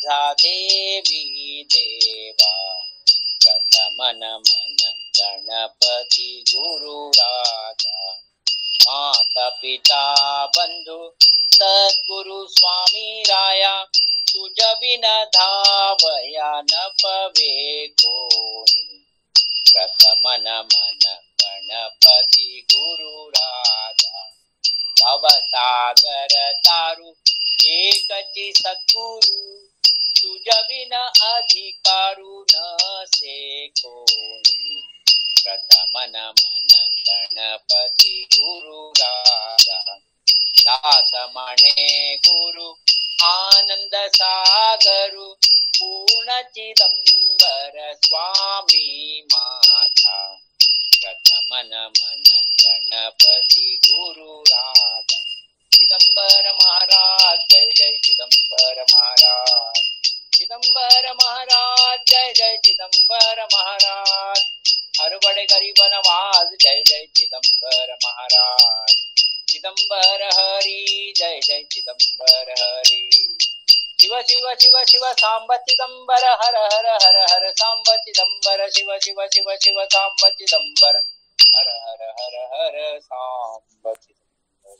माझा देवी देवा प्रथम नमन गणपती गुरु राजा माता पिता बंधू सद्गुरु स्वामी राया तुझ बिन धावया न पवे कोणी प्रथम नमन गणपती गुरु राजा भवसागर तारू एकची सद्गुरु तुझ बिन अधिकारू नसे कोणी प्रथम नमन गणपती गुरु राजा दास म्हणे गुरु आनंद सागरु पूर्ण चिदंबर स्वामी माझा प्रथम नमन गणपती गुरु राजा चिदंबर महाराज जय जय चिदंबर महाराज चिदंबर महाराज जय जय चिदंबर महाराज हर बड़े गरीब नवाज जय जय चिदंबर महाराज चिदंबर हरी जय जय चिदंबर हरी शिव शिव शिव शिव सांब चिदंबर हर हर हर हर सांब चिदंबर शिव शिव शिव शिव सांब चिदंबर हर हर हर हर सांब चिदंबर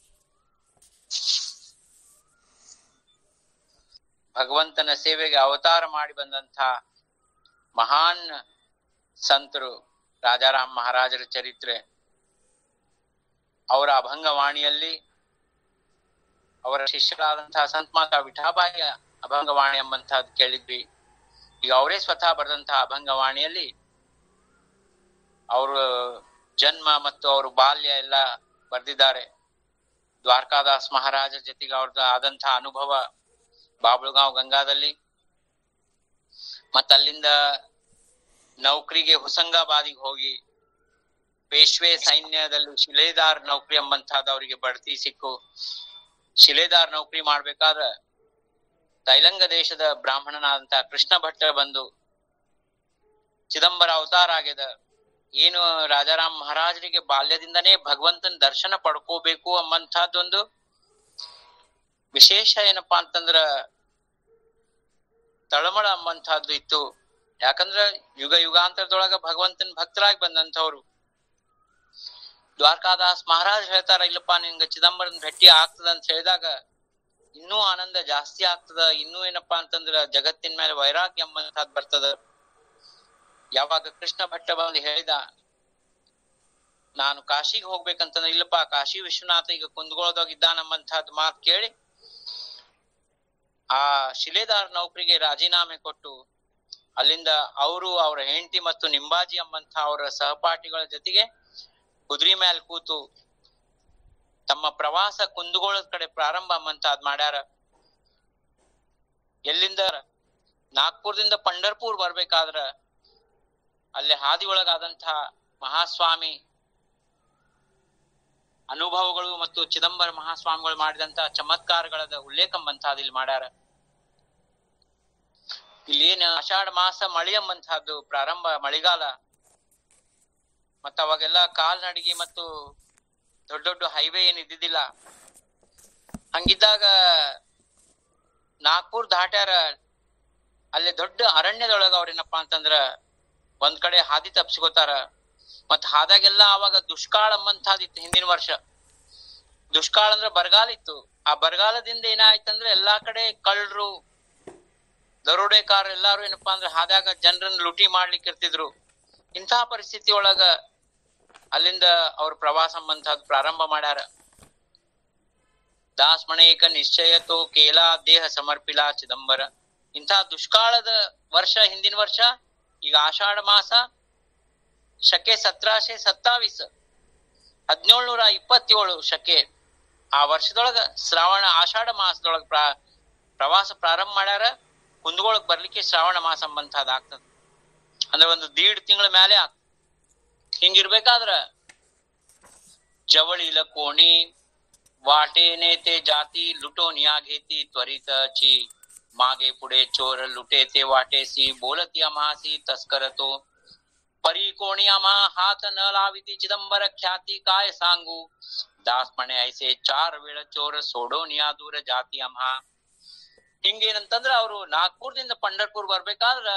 ಭಗವಂತನ ಸೇವೆಗೆ ಅವತಾರ ಮಾಡಿ ಬಂದಂಥ ಮಹಾನ್ ಸಂತರು ರಾಜಾರಾಮ್ ಮಹಾರಾಜರ ಚರಿತ್ರೆ ಅವರ ಅಭಂಗವಾಣಿಯಲ್ಲಿ ಅವರ ಶಿಷ್ಯರಾದಂತಹ ಸಂತ ಮಾತಾ ವಿಠಾಬಾಯಿಯ ಅಭಂಗವಾಣಿ ಎಂಬಂತಹದ್ದು ಕೇಳಿದ್ವಿ ಈಗ ಅವರೇ ಸ್ವತಃ ಬರೆದಂತಹ ಅಭಂಗವಾಣಿಯಲ್ಲಿ ಅವರು ಜನ್ಮ ಮತ್ತು ಅವರು ಬಾಲ್ಯ ಎಲ್ಲ ಬರೆದಿದ್ದಾರೆ ದ್ವಾರಕಾದಾಸ್ ಮಹಾರಾಜ ಜೊತೆಗೆ ಅವ್ರದ್ದು ಆದಂತಹ ಅನುಭವ ಬಾಬುಳಗಾಂವ್ ಗಂಗಾದಲ್ಲಿ ಮತ್ತ ಅಲ್ಲಿಂದ ನೌಕರಿಗೆ ಹುಸಂಗಾಬಾದಿಗೆ ಹೋಗಿ ಪೇಶ್ವೆ ಸೈನ್ಯದಲ್ಲಿ ಶಿಲೇದಾರ್ ನೌಕರಿ ಎಂಬಂತಹದ್ದು ಅವರಿಗೆ ಬಡ್ತಿ ಸಿಕ್ಕು ಶಿಲೇದಾರ್ ನೌಕರಿ ಮಾಡ್ಬೇಕಾದ್ರ ತೈಲಂಗ ದೇಶದ ಬ್ರಾಹ್ಮಣನಾದಂತಹ ಕೃಷ್ಣ ಭಟ್ಟ ಬಂದು ಚಿದಂಬರ ಅವತಾರ ಆಗ್ಯದ ಏನು ರಾಜಾರಾಮ್ ಮಹಾರಾಜರಿಗೆ ಬಾಲ್ಯದಿಂದನೇ ಭಗವಂತನ ದರ್ಶನ ಪಡ್ಕೋಬೇಕು ಎಂಬಂತಹದ್ದೊಂದು ವಿಶೇಷ ಏನಪ್ಪಾ ಅಂತಂದ್ರ ತಳಮಳ ಎಂಬಂತಹದ್ದು ಇತ್ತು ಯಾಕಂದ್ರ ಯುಗ ಯುಗಾಂತರದೊಳಗ ಭಗವಂತನ ಭಕ್ತರಾಗಿ ಬಂದಂಥವ್ರು ದ್ವಾರಕಾದಾಸ್ ಮಹಾರಾಜ್ ಹೇಳ್ತಾರ ಇಲ್ಲಪ್ಪ ನಿಂಗ ಚಿದಂಬರನ್ ಭೇಟಿ ಆಗ್ತದ ಅಂತ ಹೇಳಿದಾಗ ಇನ್ನೂ ಆನಂದ ಜಾಸ್ತಿ ಆಗ್ತದ ಇನ್ನೂ ಏನಪ್ಪಾ ಅಂತಂದ್ರ ಜಗತ್ತಿನ ಮೇಲೆ ವೈರಾಗ್ಯ ಎಂಬಂತಹದ್ ಬರ್ತದ ಯಾವಾಗ ಕೃಷ್ಣ ಭಟ್ಟ ಬಂದು ಹೇಳಿದ ನಾನು ಕಾಶಿಗೆ ಹೋಗ್ಬೇಕಂತಂದ್ರೆ ಇಲ್ಲಪ್ಪ ಕಾಶಿ ವಿಶ್ವನಾಥ ಈಗ ಕುಂದಗೋಳದಾಗ ಇದ್ದಾನಂಬಂತಹದ್ ಮಾತು ಕೇಳಿ ಆ ಶಿಲೇದಾರ್ ನೌಕರಿಗೆ ರಾಜೀನಾಮೆ ಕೊಟ್ಟು ಅಲ್ಲಿಂದ ಅವರು ಅವರ ಹೆಂಡತಿ ಮತ್ತು ನಿಂಬಾಜಿ ಎಂಬಂತ ಅವರ ಸಹಪಾಠಿಗಳ ಜೊತೆಗೆ ಕುದುರೆ ಮೇಲೆ ಕೂತು ತಮ್ಮ ಪ್ರವಾಸ ಕುಂದಗೋಳದ ಕಡೆ ಪ್ರಾರಂಭ ಎಂಬಂತಾದ್ ಮಾಡ್ಯಾರ ಎಲ್ಲಿಂದ ನಾಗ್ಪುರದಿಂದ ಪಂಡರ್ಪುರ್ ಬರ್ಬೇಕಾದ್ರ ಅಲ್ಲಿ ಹಾದಿ ಒಳಗಾದಂತಹ ಮಹಾಸ್ವಾಮಿ ಅನುಭವಗಳು ಮತ್ತು ಚಿದಂಬರ ಮಹಾಸ್ವಾಮಿಗಳು ಮಾಡಿದಂತ ಚಮತ್ಕಾರಗಳ ಉಲ್ಲೇಖ ಎಂಬಂತಹದ್ದು ಇಲ್ಲಿ ಮಾಡ್ಯಾರ ಇಲ್ಲಿ ಏನ್ ಆಷಾಢ ಮಾಸ ಮಳೆ ಎಂಬಂತಹದ್ದು ಪ್ರಾರಂಭ ಮಳೆಗಾಲ ಮತ್ತ ಅವಾಗೆಲ್ಲ ಕಾಲ್ನಡಿಗೆ ಮತ್ತು ದೊಡ್ಡ ದೊಡ್ಡ ಹೈವೇ ಏನ್ ಇದ್ದಿದ್ದಿಲ್ಲ ಹಂಗಿದ್ದಾಗ ನಾಗ್ಪುರ್ ದಾಟ್ಯಾರ ಅಲ್ಲಿ ದೊಡ್ಡ ಅರಣ್ಯದೊಳಗ ಅವ್ರೇನಪ್ಪಾ ಅಂತಂದ್ರ ಒಂದ್ ಕಡೆ ಹಾದಿ ತಪ್ಸ್ಕೋತಾರ ಮತ್ ಹಾದಾಗೆಲ್ಲ ಅವಾಗ ದುಷ್ಕಾಳ ಎಂಬಂತಹದಿತ್ತು ಹಿಂದಿನ ವರ್ಷ ದುಷ್ಕಾಳ ಅಂದ್ರೆ ಬರಗಾಲ ಇತ್ತು ಆ ಬರಗಾಲದಿಂದ ಏನಾಯ್ತಂದ್ರೆ ಎಲ್ಲಾ ಕಡೆ ಕಳ್ಳರು ದರೋಡೆಕಾರ ಎಲ್ಲಾರು ಏನಪ್ಪಾ ಅಂದ್ರೆ ಹಾದಾಗ ಜನರನ್ನ ಲೂಟಿ ಮಾಡ್ಲಿಕ್ಕೆ ಇರ್ತಿದ್ರು ಇಂತಹ ಪರಿಸ್ಥಿತಿ ಒಳಗ ಅಲ್ಲಿಂದ ಅವ್ರ ಪ್ರವಾಸ ಎಂಬಂತಹದ್ದು ಪ್ರಾರಂಭ ಮಾಡ್ಯಾರ ದಾಸ್ ಮಣೇಕ ನಿಶ್ಚಯತೋ ಕೇಲಾ ದೇಹ ಸಮರ್ಪಿಲಾ ಚಿದಂಬರ ಇಂತಹ ದುಷ್ಕಾಳದ ವರ್ಷ ಹಿಂದಿನ ವರ್ಷ ಈಗ ಆಷಾಢ ಮಾಸ ಶಕೆ ಸತ್ರಾಶೆ ಸತ್ತಾವಿಸ್ ಹದಿನೇಳ್ನೂರ ಇಪ್ಪತ್ತೇಳು ಶಕೆ ಆ ವರ್ಷದೊಳಗ ಶ್ರಾವಣ ಆಷಾಢ ಮಾಸದೊಳಗ ಪ್ರಾ ಪ್ರವಾಸ ಪ್ರಾರಂಭ ಮಾಡ್ಯಾರ ಕುಂದಗೋಳಕ್ ಬರ್ಲಿಕ್ಕೆ ಶ್ರಾವಣ ಮಾಸ ಎಂಬಂತಹದ್ ಆಗ್ತದ ಅಂದ್ರೆ ಒಂದು ದೀಡ್ ತಿಂಗಳ ಮೇಲೆ ಆಗ್ತದ ಹಿಂಗಿರ್ಬೇಕಾದ್ರ जवळ कोणी वाटे नेते जाती लुटोन या घेती त्वरित ची मागे पुढे चोर लुटे ते वाटेसी बोलत यमासी तस्कर तो परी कोणी आम्हा हात न लाविती चिदंबर ख्याती काय सांगू दास म्हणे ऐसे चार वेळ चोर सोडून या दूर जाती आम्हा ಹಿಂಗೇನಂತಂದ್ರ ಅವ್ರು ನಾಗ್ಪುರದಿಂದ ಪಂಡರ್ಪುರ್ ಬರ್ಬೇಕಾದ್ರ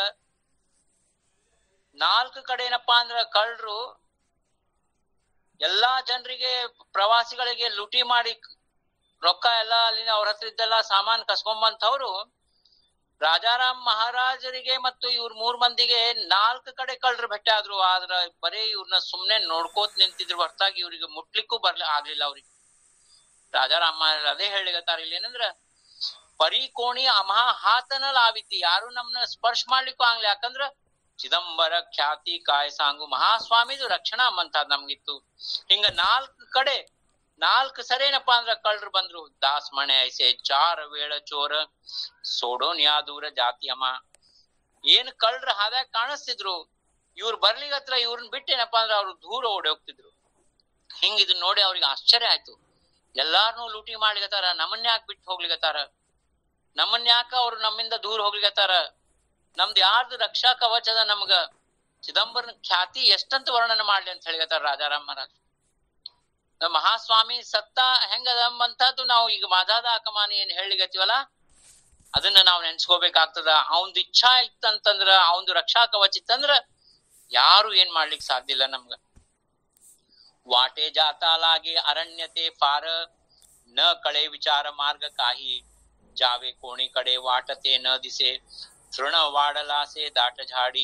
ನಾಲ್ಕು ಕಡೆ ಏನಪ್ಪಾ ಅಂದ್ರ ಕಳ್ರು ಎಲ್ಲಾ ಜನರಿಗೆ ಪ್ರವಾಸಿಗಳಿಗೆ ಲೂಟಿ ಮಾಡಿ ರೊಕ್ಕ ಎಲ್ಲ ಅಲ್ಲಿನ ಅವ್ರ ಹತ್ರ ಇದ್ದೆಲ್ಲ ಸಾಮಾನ್ ಕಸ್ಕೊಂಬಂತವ್ರು ರಾಜಾರಾಮ್ ಮಹಾರಾಜರಿಗೆ ಮತ್ತು ಇವ್ರ ಮೂರ್ ಮಂದಿಗೆ ನಾಲ್ಕು ಕಡೆ ಕಳ್ರು ಭೇಟಿ ಆದ್ರು ಆದ್ರ ಬರೀ ಇವ್ರನ್ನ ಸುಮ್ನೆ ನೋಡ್ಕೋತ್ ನಿಂತಿದ್ರು ಹೊರತಾಗಿ ಇವ್ರಿಗೆ ಮುಟ್ಲಿಕ್ಕೂ ಬರ್ಲಿ ಆಗ್ಲಿಲ್ಲ ಅವ್ರಿಗೆ ರಾಜಾರಾಮ್ ಮಹಾರಾಜ್ ಅದೇ ಹೇಳಿಗತ್ತಾರ ಇಲ್ಲಿ ಏನಂದ್ರ ಪರಿ ಕೋಣಿ ಅಮಹಾ ಹಾತನಲ್ ಆವಿತಿ ಯಾರು ನಮ್ನ ಸ್ಪರ್ಶ ಮಾಡ್ಲಿಕ್ಕೂ ಆಗ್ಲಿ ಯಾಕಂದ್ರ ಚಿದಂಬರ ಖ್ಯಾತಿ ಕಾಯ ಸಾಂಗು ಮಹಾಸ್ವಾಮಿದು ರಕ್ಷಣಾ ಮಂತಾದ್ ನಮ್ಗಿತ್ತು ಹಿಂಗ ನಾಲ್ಕು ಕಡೆ ನಾಲ್ಕು ಸರಿ ಏನಪ್ಪಾ ಅಂದ್ರ ಕಳ್ರು ಬಂದ್ರು ದಾಸ್ ಮಣೆ ಐಸೆ ಚಾರ ವೇಳ ಚೋರ ಸೋಡೋನ್ ಯಾ ದೂರ ಜಾತಿ ಅಮ್ಮ ಏನ್ ಕಳ್ರ ಹಾದ್ಯಾಗ ಕಾಣಿಸ್ತಿದ್ರು ಇವ್ರು ಬರ್ಲಿಗತ್ರ ಇವ್ರನ್ನ ಬಿಟ್ಟು ಏನಪ್ಪಾ ಅಂದ್ರ ಅವ್ರು ದೂರ ಓಡಿ ಹೋಗ್ತಿದ್ರು ಹಿಂಗ್ ಇದನ್ನ ನೋಡಿ ಅವ್ರಿಗೆ ಆಶ್ಚರ್ಯ ಆಯ್ತು ಎಲ್ಲಾರ್ನು ಲೂಟಿ ಮಾಡ್ಲಿಕತ್ತಾರ ನಮ್ಮನ್ನ ಯಾಕೆ ಬಿಟ್ಟು ಹೋಗ್ಲಿಕತ್ತಾರ ನಮ್ಮನ್ನ ಯಾಕ ಅವ್ರು ನಮ್ಮಿಂದ ದೂರ ಹೋಗ್ಲಿಕತ್ತಾರ ನಮ್ದು ಯಾರ್ದು ರಕ್ಷಾ ಕವಚ ಅದ ನಮ್ಗ ಚಿದಂಬರನ ಖ್ಯಾತಿ ಎಷ್ಟಂತ ವರ್ಣನೆ ಮಾಡ್ಲಿ ಅಂತ ಹೇಳಿಗತ್ತಾರ ರಾಜಾರಾಮ್ ಮಹಾರಾಜ್ ನಮ್ಮ ಮಹಾಸ್ವಾಮಿ ಸತ್ತ ಹೆಂಗದ ಅಂತದ್ದು ನಾವು ಈಗ ಮಾದಾದ ಅಕಮಾನಿ ಏನ್ ಹೇಳಿಗತ್ತೀವಲ್ಲ ಅದನ್ನ ನಾವು ನೆನ್ಸ್ಕೋಬೇಕಾಗ್ತದ ಅವಂದ್ ಇಚ್ಛಾ ಇತ್ತಂತಂದ್ರ ಅವಂದು ರಕ್ಷಾ ಕವಚ ಇತ್ತಂದ್ರ ಯಾರು ಏನ್ ಮಾಡ್ಲಿಕ್ ಸಾಧ್ಯ ಇಲ್ಲ ನಮ್ಗ वाटे जाता लागे अरण्यते फार न कळे विचार मार्ग काही जावे कोणीकडे वाटते न दिसे ತೃಣ ವಾಡಲಾಸೆ ದಾಟ ಝಾಡಿ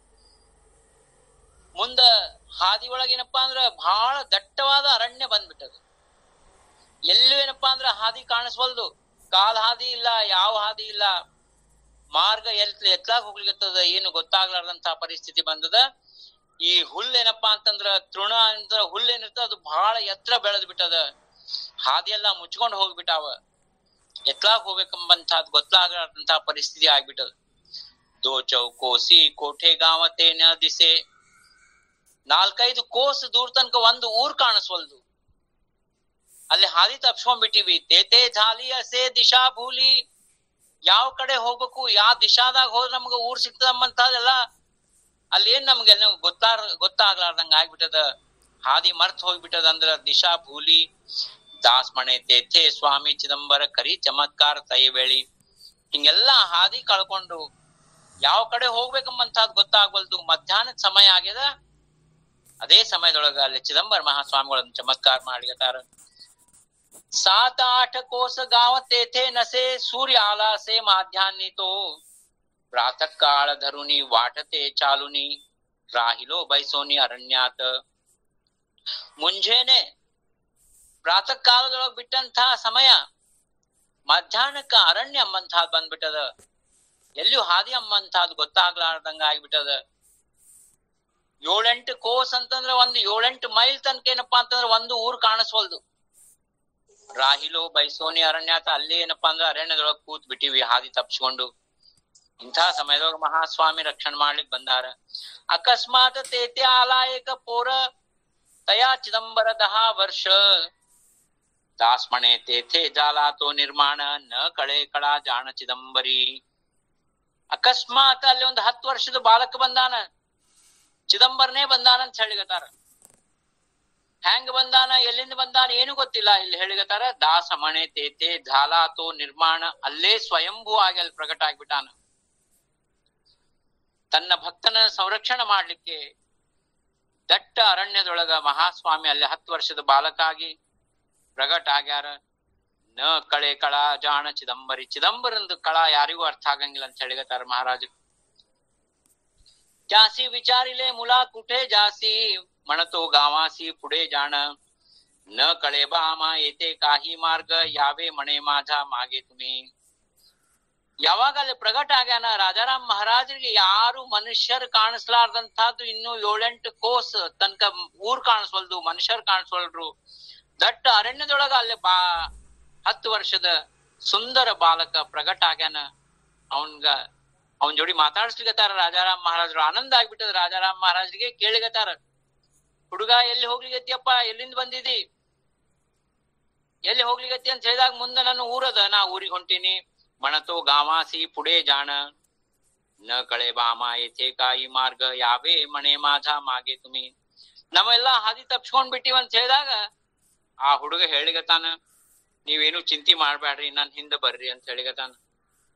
ಮುಂದ ಹಾದಿ ಒಳಗೇನಪ್ಪಾ ಅಂದ್ರ ಬಹಳ ದಟ್ಟವಾದ ಅರಣ್ಯ ಬಂದ್ಬಿಟ್ಟದ ಎಲ್ಲೂ ಏನಪ್ಪಾ ಅಂದ್ರ ಹಾದಿ ಕಾಣಿಸ್ವಲ್ದು ಕಾಲ್ ಹಾದಿ ಇಲ್ಲ ಯಾವ ಹಾದಿ ಇಲ್ಲ ಮಾರ್ಗ ಎಲ್ ಎತ್ಲಾಗ್ ಹೋಗ್ಲಿಕ್ಕತ್ತದ ಏನು ಗೊತ್ತಾಗ್ಲಾರ್ದಂತ ಪರಿಸ್ಥಿತಿ ಬಂದದ ಈ ಹುಲ್ಲು ಏನಪ್ಪಾ ಅಂತಂದ್ರ ತೃಣ ಅಂದ್ರ ಹುಲ್ಲು ಏನಿರ್ತದ ಅದು ಬಹಳ ಎತ್ತರ ಬೆಳೆದ್ ಬಿಟ್ಟದ ಹಾದಿ ಎಲ್ಲಾ ಮುಚ್ಕೊಂಡ್ ಹೋಗ್ಬಿಟ್ಟಾವ ಎತ್ಲಾಗ್ ಹೋಗ್ಬೇಕೆಂಬಂತದ್ ಗೊತ್ತಾಗಲಾರ್ದಂತ ಪರಿಸ್ಥಿತಿ ಆಗ್ಬಿಟ್ಟದ ದೋ ಚೌಕೋಸಿ ಕೋಠೆ ಗಾವತೆ ನ ದಿಸೆ ನಾಲ್ಕೈದು ಕೋಸ್ ದೂರ ತನಕ ಒಂದು ಊರ್ ಕಾಣಿಸ್ವಲ್ದು ಅಲ್ಲಿ ಹಾದಿ ತಪ್ಸ್ಕೊಂಡ್ಬಿಟ್ಟಿವಿ ತೇತೆ ಝಾಲಿ ಅಸೆ ದಿಶಾ ಭೂಲಿ ಯಾವ ಕಡೆ ಹೋಗ್ಬೇಕು ಯಾವ ದಿಶಾದಾಗ ಹೋದ್ರ ನಮ್ಗ ಊರ್ ಸಿಗ್ತದಂಬಂತದೆಲ್ಲ ಅಲ್ಲಿ ಏನ್ ನಮ್ಗೆ ಗೊತ್ತಾರ ಗೊತ್ತಾಗ್ಲಾರ್ದಂಗ ಆಗ್ಬಿಟ್ಟದ ಹಾದಿ ಮರ್ತ್ ಹೋಗ್ಬಿಟ್ಟದ ಅಂದ್ರ ದಿಶಾ ಭೂಲಿ ದಾಸ್ ಮಣೆ ತೇಥೆ ಸ್ವಾಮಿ ಚಿದಂಬರ ಕರಿ ಚಮತ್ಕಾರ ತೈವೇಳಿ ಹಿಂಗೆಲ್ಲಾ ಹಾದಿ ಕಳ್ಕೊಂಡು ಯಾವ ಕಡೆ ಹೋಗ್ಬೇಕಂಬಂತದ್ ಗೊತ್ತಾಗ್ವಲ್ದು ಮಧ್ಯಾಹ್ನದ ಸಮಯ ಆಗ್ಯದ ಅದೇ ಸಮಯದೊಳಗ ಅಲ್ಲಿ ಚಿದಂಬರ ಮಹಾಸ್ವಾಮಿಗಳನ್ನ ಚಮತ್ಕಾರ ಮಾಡ್ಲಿಕತ್ತಾರ सात आठ कोस गाव तेथे नसे सूर्य आला से माध्यान्नी तो प्रातः काळ धरुनी वाटते चालुनी राहिलो बैसोनी ಅರಣ್ಯಾತ ಮುಂಜಾನೆ ಪ್ರಾತಃ ಕಾಲದೊಳಗ್ ಬಿಟ್ಟಂತ ಸಮಯ ಮಧ್ಯಾಹ್ನಕ್ಕ ಅರಣ್ಯ ಅಂಬಂತಹದ್ ಬಂದ್ಬಿಟ್ಟದ ಎಲ್ಲಿಯೂ ಹಾದಿ ಅಂಬಂತಹದ್ ಗೊತ್ತಾಗ್ಲಾರ್ದಂಗ ಆಗ್ಬಿಟ್ಟದ ಏಳೆಂಟು ಕೋಸ್ ಅಂತಂದ್ರ ಒಂದು ಏಳೆಂಟು ಮೈಲ್ ತನಕ ಏನಪ್ಪಾ ಅಂತಂದ್ರ ಒಂದು ಊರ್ ಕಾಣಿಸ್ವಲ್ದು ರಾಹಿಲು ಬೈಸೋನಿ ಅರಣ್ಯಾತ ಅಲ್ಲೇ ಏನಪ್ಪಾ ಅಂದ್ರ ಅರಣ್ಯದೊಳಗ್ ಕೂತ್ ಬಿಟ್ಟಿವಿ ಹಾದಿ ತಪ್ಸ್ಕೊಂಡು ಇಂಥ ಸಮಯದೊಳಗ ಮಹಾಸ್ವಾಮಿ ರಕ್ಷಣೆ ಮಾಡ್ಲಿಕ್ ಬಂದಾರ ಅಕಸ್ಮಾತ್ ತೇತೆ ಆಲಾಯಕ ಪೋರ ತಯಾ ಚಿದಂಬರ ದಹಾ ವರ್ಷ ದಾಸ್ಮಣೆ ತೇಥೆ ಜಾಲಾತೋ ನಿರ್ಮಾಣ ನ ಕಳೆ ಕಳಾ ಜಾಣ ಚಿದಂಬರಿ ಅಕಸ್ಮಾತ್ ಅಲ್ಲಿ ಒಂದು ಹತ್ತು ವರ್ಷದ ಬಾಲಕ ಬಂದಾನ ಚಿದಂಬರನೇ ಬಂದಾನ ಅಂತ ಹೇಳಿಗತಾರ ಹೆಂಗ್ ಬಂದಾನ ಎಲ್ಲಿಂದ ಬಂದಾನ ಏನು ಗೊತ್ತಿಲ್ಲ ಇಲ್ಲಿ ಹೇಳಿಗತಾರ ದಾಸ ಮಣೆ ತೇತೆ ಧಾಲಾತೋ ನಿರ್ಮಾಣ ಅಲ್ಲೇ ಸ್ವಯಂಭೂ ಆಗಿ ಅಲ್ಲಿ ಪ್ರಕಟ ಆಗ್ಬಿಟ್ಟಾನ ತನ್ನ ಭಕ್ತನ ಸಂರಕ್ಷಣೆ ಮಾಡ್ಲಿಕ್ಕೆ ದಟ್ಟ ಅರಣ್ಯದೊಳಗ ಮಹಾಸ್ವಾಮಿ ಅಲ್ಲಿ ಹತ್ತು ವರ್ಷದ ಬಾಲಕಾಗಿ ಪ್ರಗಟ ಆಗ್ಯಾರ ನ ಕಳೆ ಕಳ ಜಾಣ ಚಿದಂಬರಿ ಚಿದಂಬರಂದು ಕಳ ಯಾರಿಗೂ ಅರ್ಥ ಆಗಂಗಿಲ್ಲ ಅಂತ ಹೇಳಿಗತಾರ ಮಹಾರಾಜ ಜಾಸಿ ವಿಚಾರಿಲೆ ಮುಲಾ ಕುಠೆ ಜಾಸಿ म्हणतो गावासी पुढे जाण न कळे बा आम्हा येते काही मार्ग यावे म्हणे माझा मागे तुम्ही ಯಾವಾಗ ಅಲ್ಲಿ ಪ್ರಗಟ ಆಗ್ಯಾನ ರಾಜಾರಾಮ್ ಮಹಾರಾಜರಿಗೆ ಯಾರು ಮನುಷ್ಯರು ಕಾಣಿಸ್ಲಾರ್ದಂತಹದ್ದು ಇನ್ನು ಏಳೆಂಟು ಕೋಸ್ ತನಕ ಊರ್ ಕಾಣಿಸ್ವಲ್ದು ಮನುಷ್ಯರು ಕಾಣಿಸ್ವಲ್ರು ದಟ್ಟ ಅರಣ್ಯದೊಳಗ ಅಲ್ಲಿ ಬಾ ಹತ್ತು ವರ್ಷದ ಸುಂದರ ಬಾಲಕ ಪ್ರಗಟ ಆಗ್ಯಾನ ಅವನ್ಗ ಅವನ್ ಜೋಡಿ ಮಾತಾಡ್ಸ್ಲಿಕತ್ತಾರ ರಾಜಾರಾಮ್ ಮಹಾರಾಜರು ಆನಂದ ಆಗ್ಬಿಟ್ಟದ ರಾಜಾರಾಮ್ ಮಹಾರಾಜರಿಗೆ ಕೇಳಿಗತ್ತಾರ ಹುಡುಗ ಎಲ್ಲಿ ಹೋಗ್ಲಿಗತ್ತಿಯಪ್ಪ ಎಲ್ಲಿಂದ ಬಂದಿದಿ ಎಲ್ಲಿ ಹೋಗ್ಲಿಗತ್ತಿ ಅಂತ ಹೇಳಿದಾಗ ಮುಂದೆ ನನ್ನ ಊರದ ನಾ ಊರಿಗೆ ಹೊಂಟೀನಿ ಮಣತೋ ಗಾವಾಸಿ ಪುಡೆ ಜಾಣ ನ ಕಳೆ ಬಾಮ ಏಥೆ ಕಾಯಿ ಮಾರ್ಗ ಯಾವೇ ಮಣೆ ಮಾಝ ಮಾಗೆ ತುಮಿ ನಾವೆಲ್ಲ ಹಾದಿ ತಪ್ಸ್ಕೊಂಡ್ ಬಿಟ್ಟಿವ ಅಂತ ಹೇಳಿದಾಗ ಆ ಹುಡುಗ ಹೇಳಿಗತಾನ ನೀವೇನು ಚಿಂತೆ ಮಾಡ್ಬ್ಯಾಡ್ರಿ ನನ್ ಹಿಂದ ಬರ್ರಿ ಅಂತ ಹೇಳಿಗತಾನ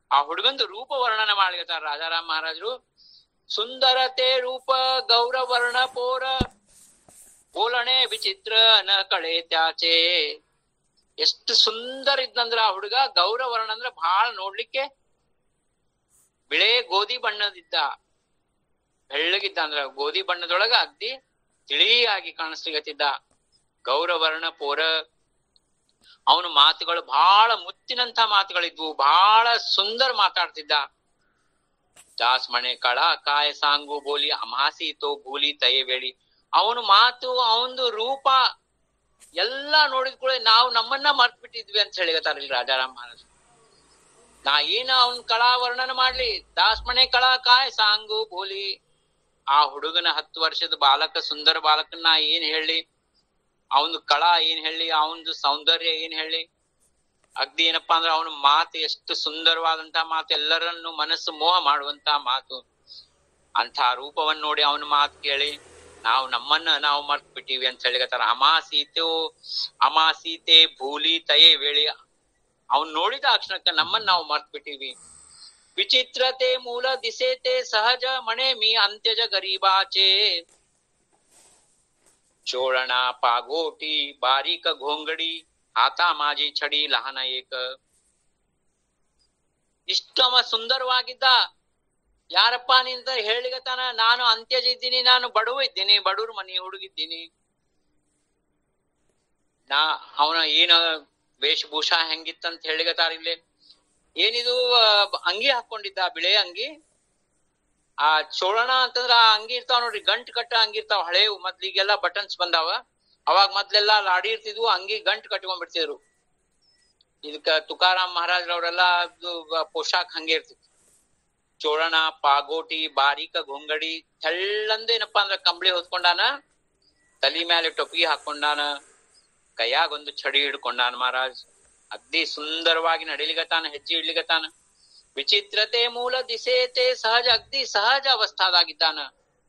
ಆ ಹುಡುಗಂದು ರೂಪ ವರ್ಣನ ಮಾಡ್ಲಿಕತ್ತಾರ ರಾಜಾರಾಮ್ ಮಹಾರಾಜರು ಸುಂದರತೆ ರೂಪ ಗೌರವರ್ಣ ಪೋರ ಬೋಲಣೆ ವಿಚಿತ್ರ ನ ಕಳೆ ತ್ಯಾಚೆ ಎಷ್ಟು ಸುಂದರ ಇದ್ನಂದ್ರ ಆ ಹುಡುಗ ಗೌರವರ್ಣ ಅಂದ್ರ ಬಹಳ ನೋಡ್ಲಿಕ್ಕೆ ಬಿಳೆ ಗೋಧಿ ಬಣ್ಣದಿದ್ದ ಬೆಳ್ಳಗಿದ್ದ ಅಂದ್ರ ಗೋಧಿ ಬಣ್ಣದೊಳಗ ಅಗ್ದಿ ತಿಳಿಯಾಗಿ ಕಾಣಿಸ್ಲಿಕತ್ತಿದ್ದ ಗೌರವರ್ಣ ಪೋರ ಅವನ ಮಾತುಗಳು ಬಹಳ ಮುತ್ತಿನಂತ ಮಾತುಗಳಿದ್ವು ಬಹಳ ಸುಂದರ ಮಾತಾಡ್ತಿದ್ದ ದಾಸ್ ಮನೆ ಕಳ ಕಾಯ ಸಾಂಗು ಬೋಲಿ ಅಮಾಸಿ ತೋ ಭೂಲಿ ತಯೆ ಬೇಡಿ ಅವನ ಮಾತು ಅವನದು ರೂಪ ಎಲ್ಲಾ ನೋಡಿದ ಕೂಡ ನಾವು ನಮ್ಮನ್ನ ಮರ್ತ್ ಬಿಟ್ಟಿದ್ವಿ ಅಂತ ಹೇಳಿಗತ್ತಾರ ಇಲ್ಲಿ ರಾಜಾರಾಮ್ ಮಹಾರಾಜ್ ನಾ ಏನ ಅವನ್ ಕಳಾ ವರ್ಣನ ಮಾಡ್ಲಿ ದಾಸ್ ಮನೆ ಕಳಾ ಕಾಯ್ ಸಾಂಗು ಬೋಲಿ ಆ ಹುಡುಗನ ಹತ್ತು ವರ್ಷದ ಬಾಲಕ ಸುಂದರ ಬಾಲಕನ ನಾ ಏನ್ ಹೇಳಿ ಅವನ ಕಳಾ ಏನ್ ಹೇಳಿ ಅವನದು ಸೌಂದರ್ಯ ಏನ್ ಹೇಳಿ ಅಗ್ದಿ ಏನಪ್ಪಾ ಅಂದ್ರೆ ಅವನ ಮಾತು ಎಷ್ಟು ಸುಂದರವಾದಂತ ಮಾತು ಎಲ್ಲರನ್ನು ಮನಸ್ಸು ಮೋಹ ಮಾಡುವಂತ ಮಾತು ಅಂತ ರೂಪವನ್ನ ನೋಡಿ ಅವನ ಮಾತು ಕೇಳಿ ನಾವು ನಮ್ಮನ್ನ ನಾವು ಮರ್ತ್ ಬಿಟ್ಟಿವಿ ಅಂತ ಹೇಳಿಗತ್ತಾರ ಅಮಾಸೀತೋ ಅಮಾಸೀತೆ ಭೂಲಿ ತಯೆ ವೇಳಿ ಅವ್ನ್ ನೋಡಿದ ಅಕ್ಷಣಕ್ಕ ನಮ್ಮನ್ನ ನಾವು ಮರ್ತ್ ಬಿಟ್ಟಿವಿ ವಿಚಿತ್ರತೆ ಮೂಲ ದಿಸೇತೆ ಸಹಜ ಮಣೆ ಮೀ ಅಂತ್ಯಜ ಗರೀಬಾಚೆ ಚೋಳಣ ಪಾಗೋಟಿ ಬಾರೀಕ ಘೋಂಗಡಿ ಆತ ಮಾಜಿ ಛಡಿ ಲಹನ ಏಕ ಇಷ್ಟು ಅವ ಸುಂದರವಾಗಿದ್ದ ಯಾರಪ್ಪ ನಿಂತ ಹೇಳಿಗತಾನ ನಾನು ಅಂತ್ಯಜ ಇದ್ದೀನಿ ನಾನು ಬಡವ ಇದ್ದೀನಿ ಬಡವ್ರ ಮನಿ ಹುಡುಗಿದ್ದೀನಿ ನಾ ಅವನ ಏನ ವೇಷಭೂಷಾ ಹೆಂಗಿತ್ತಂತ ಹೇಳಿಗತಾರ ಇಲ್ಲಿ ಏನಿದು ಆ, ಅಂಗಿ ಹಾಕೊಂಡಿದ್ದ ಬಿಳೆ ಅಂಗಿ ಆ ಚೋಳಣ ಅಂತಂದ್ರ ಆ ಅಂಗಿ ಇರ್ತಾವ ನೋಡ್ರಿ ಗಂಟ್ ಕಟ್ಟ ಅಂಗಿ ಇರ್ತಾವ ಹಳೇವು ಮೊದ್ಲು ಈಗೆಲ್ಲಾ ಬಟನ್ಸ್ ಬಂದಾವ ಅವಾಗ ಮೊದ್ಲೆಲ್ಲಾ ಲಾಡಿ ಇರ್ತಿದ್ವು ಅಂಗಿ ಗಂಟ್ ಕಟ್ಕೊಂಡ್ ಬಿಡ್ತಿದ್ರು ಇದಕ್ಕ ತುಕಾರಾಮ್ ಮಹಾರಾಜ್ರವ್ರೆಲ್ಲ ಅದು ಪೋಷಾಕ್ ಹಂಗೆ ಇರ್ತಿತ್ತು ಚೋಳಣ ಪಾಗೋಟಿ ಬಾರೀಕ ಗೊಂಗಡಿ ತೆಳ್ಳಂದು ಏನಪ್ಪಾ ಅಂದ್ರ ಕಂಬಳಿ ಹೊತ್ಕೊಂಡಾನ ತಲಿ ಮೇಲೆ ಟೊಪಿಗೆ ಹಾಕೊಂಡಾನ ಕೈಯಾಗ ಒಂದು ಛಡಿ ಹಿಡ್ಕೊಂಡಾನ ಮಹಾರಾಜ್ ಅಗ್ದಿ ಸುಂದರವಾಗಿ ನಡಿಲಿಗತಾನ ಹೆಜ್ಜೆ ಇಡ್ಲಿಗತಾನ ವಿಚಿತ್ರತೆ ಮೂಲ ದಿಸೇತೆ ಸಹಜ ಅಗ್ದಿ ಸಹಜ ಅವಸ್ಥಾದಾಗಿದ್ದಾನ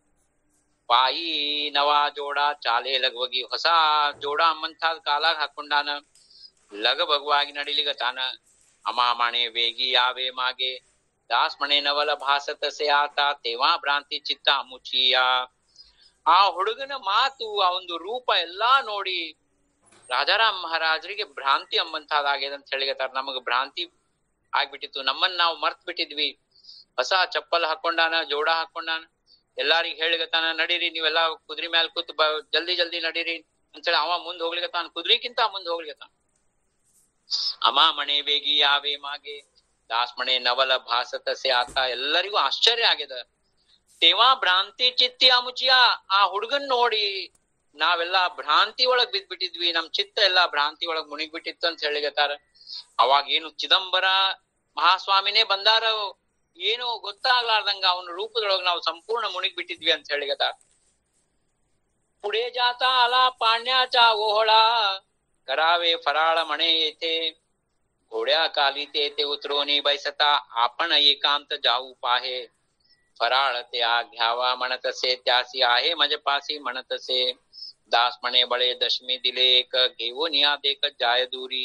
ಪಾಯಿ ನವಾ ಜೋಡ ಚಾಲೆ ಲಘವಾಗಿ ಹೊಸ ಜೋಡ ಅಮ್ಮಂತ ಕಾಲಾಗ ಹಾಕೊಂಡಾನ ಲಗಬಗವಾಗಿ ನಡಿಲಿಗತಾನ ಅಮಾಮಣೆ ವೇಗಿ ಯಾವೆ ಮಾಗೆ ದಾಸ್ ಮಣೆ ನವಲ ಭಾಸತ ಸೆ ಆತ ತೇವಾ ಭ್ರಾಂತಿ ಚಿತ್ತ ಮುಚಿಯ ಆ ಹುಡುಗನ ಮಾತು ಆ ಒಂದು ರೂಪ ಎಲ್ಲಾ ನೋಡಿ ರಾಜಾರಾಮ್ ಮಹಾರಾಜರಿಗೆ ಭ್ರಾಂತಿ ಅಂಬಂತಹದಾಗ್ಯದ ಅಂತ ಹೇಳಿಗತ್ತಾರ ನಮಗ ಭ್ರಾಂತಿ ಆಗ್ಬಿಟ್ಟಿತ್ತು ನಮ್ಮನ್ನ ನಾವು ಮರ್ತ್ ಬಿಟ್ಟಿದ್ವಿ ಹೊಸ ಚಪ್ಪಲ್ ಹಾಕೊಂಡಾನ ಜೋಡ ಹಾಕೊಂಡಾನ ಎಲ್ಲಾರಿಗ ಹೇಳಿಗತ್ತಾನ ನಡೀರಿ ನೀವೆಲ್ಲಾ ಕುದುರೆ ಮ್ಯಾಲ ಕೂತ್ ಬ ಜಲ್ದಿ ಜಲ್ದಿ ನಡೀರಿ ಅಂತೇಳಿ ಅವ ಮುಂದ್ ಹೋಗ್ಲಿಕತ್ತಾನ ಕುದುರೆಕ್ಕಿಂತ ಮುಂದ್ ಹೋಗ್ಲಿಕತ್ತಾನ ಅಮ ಮಣೆ ಬೇಗಿ ಯಾವೆ ಮಾಗೆ ದಾಸ್ ಮಣೆ ನವಲ ಭಾಸತ ಸೆ ಆತ ಎಲ್ಲರಿಗೂ ಆಶ್ಚರ್ಯ ಆಗ್ಯದ ತೇವಾ ಭ್ರಾಂತಿ ಚಿತ್ತಿ ಅಮುಚಿಯ ಆ ಹುಡುಗನ್ ನೋಡಿ ನಾವೆಲ್ಲಾ ಭ್ರಾಂತಿ ಒಳಗ್ ಬಿದ್ಬಿಟ್ಟಿದ್ವಿ ನಮ್ ಚಿತ್ತ ಎಲ್ಲಾ ಭ್ರಾಂತಿ ಒಳಗ್ ಮುಣಿಗ್ ಬಿಟ್ಟಿತ್ತು ಅಂತ ಹೇಳಿಗತ್ತಾರ ಅವಾಗ ಏನು ಚಿದಂಬರ ಮಹಾಸ್ವಾಮಿನೇ ಬಂದಾರ ಏನು ಗೊತ್ತಾಗ್ಲಾರ್ದಂಗ ಅವನ ರೂಪದೊಳಗ ನಾವು ಸಂಪೂರ್ಣ ಮುಣಿಗ್ ಬಿಟ್ಟಿದ್ವಿ ಅಂತ ಹೇಳಿಗತ್ತಾರ पुढे जाता आला पाण्याचा ओहळा करावे फराळ म्हणे येथे घोड्या काली ते ते उतरवणी बैसता आपण एकांत जाऊ पाहे फराळ त्या घ्यावा म्हणतसे त्यासी आहे माझ्यापासी म्हणतसे दास म्हणे बळे दशमी दिले एक घेऊन या देख ಜಾಯ ದೂರಿ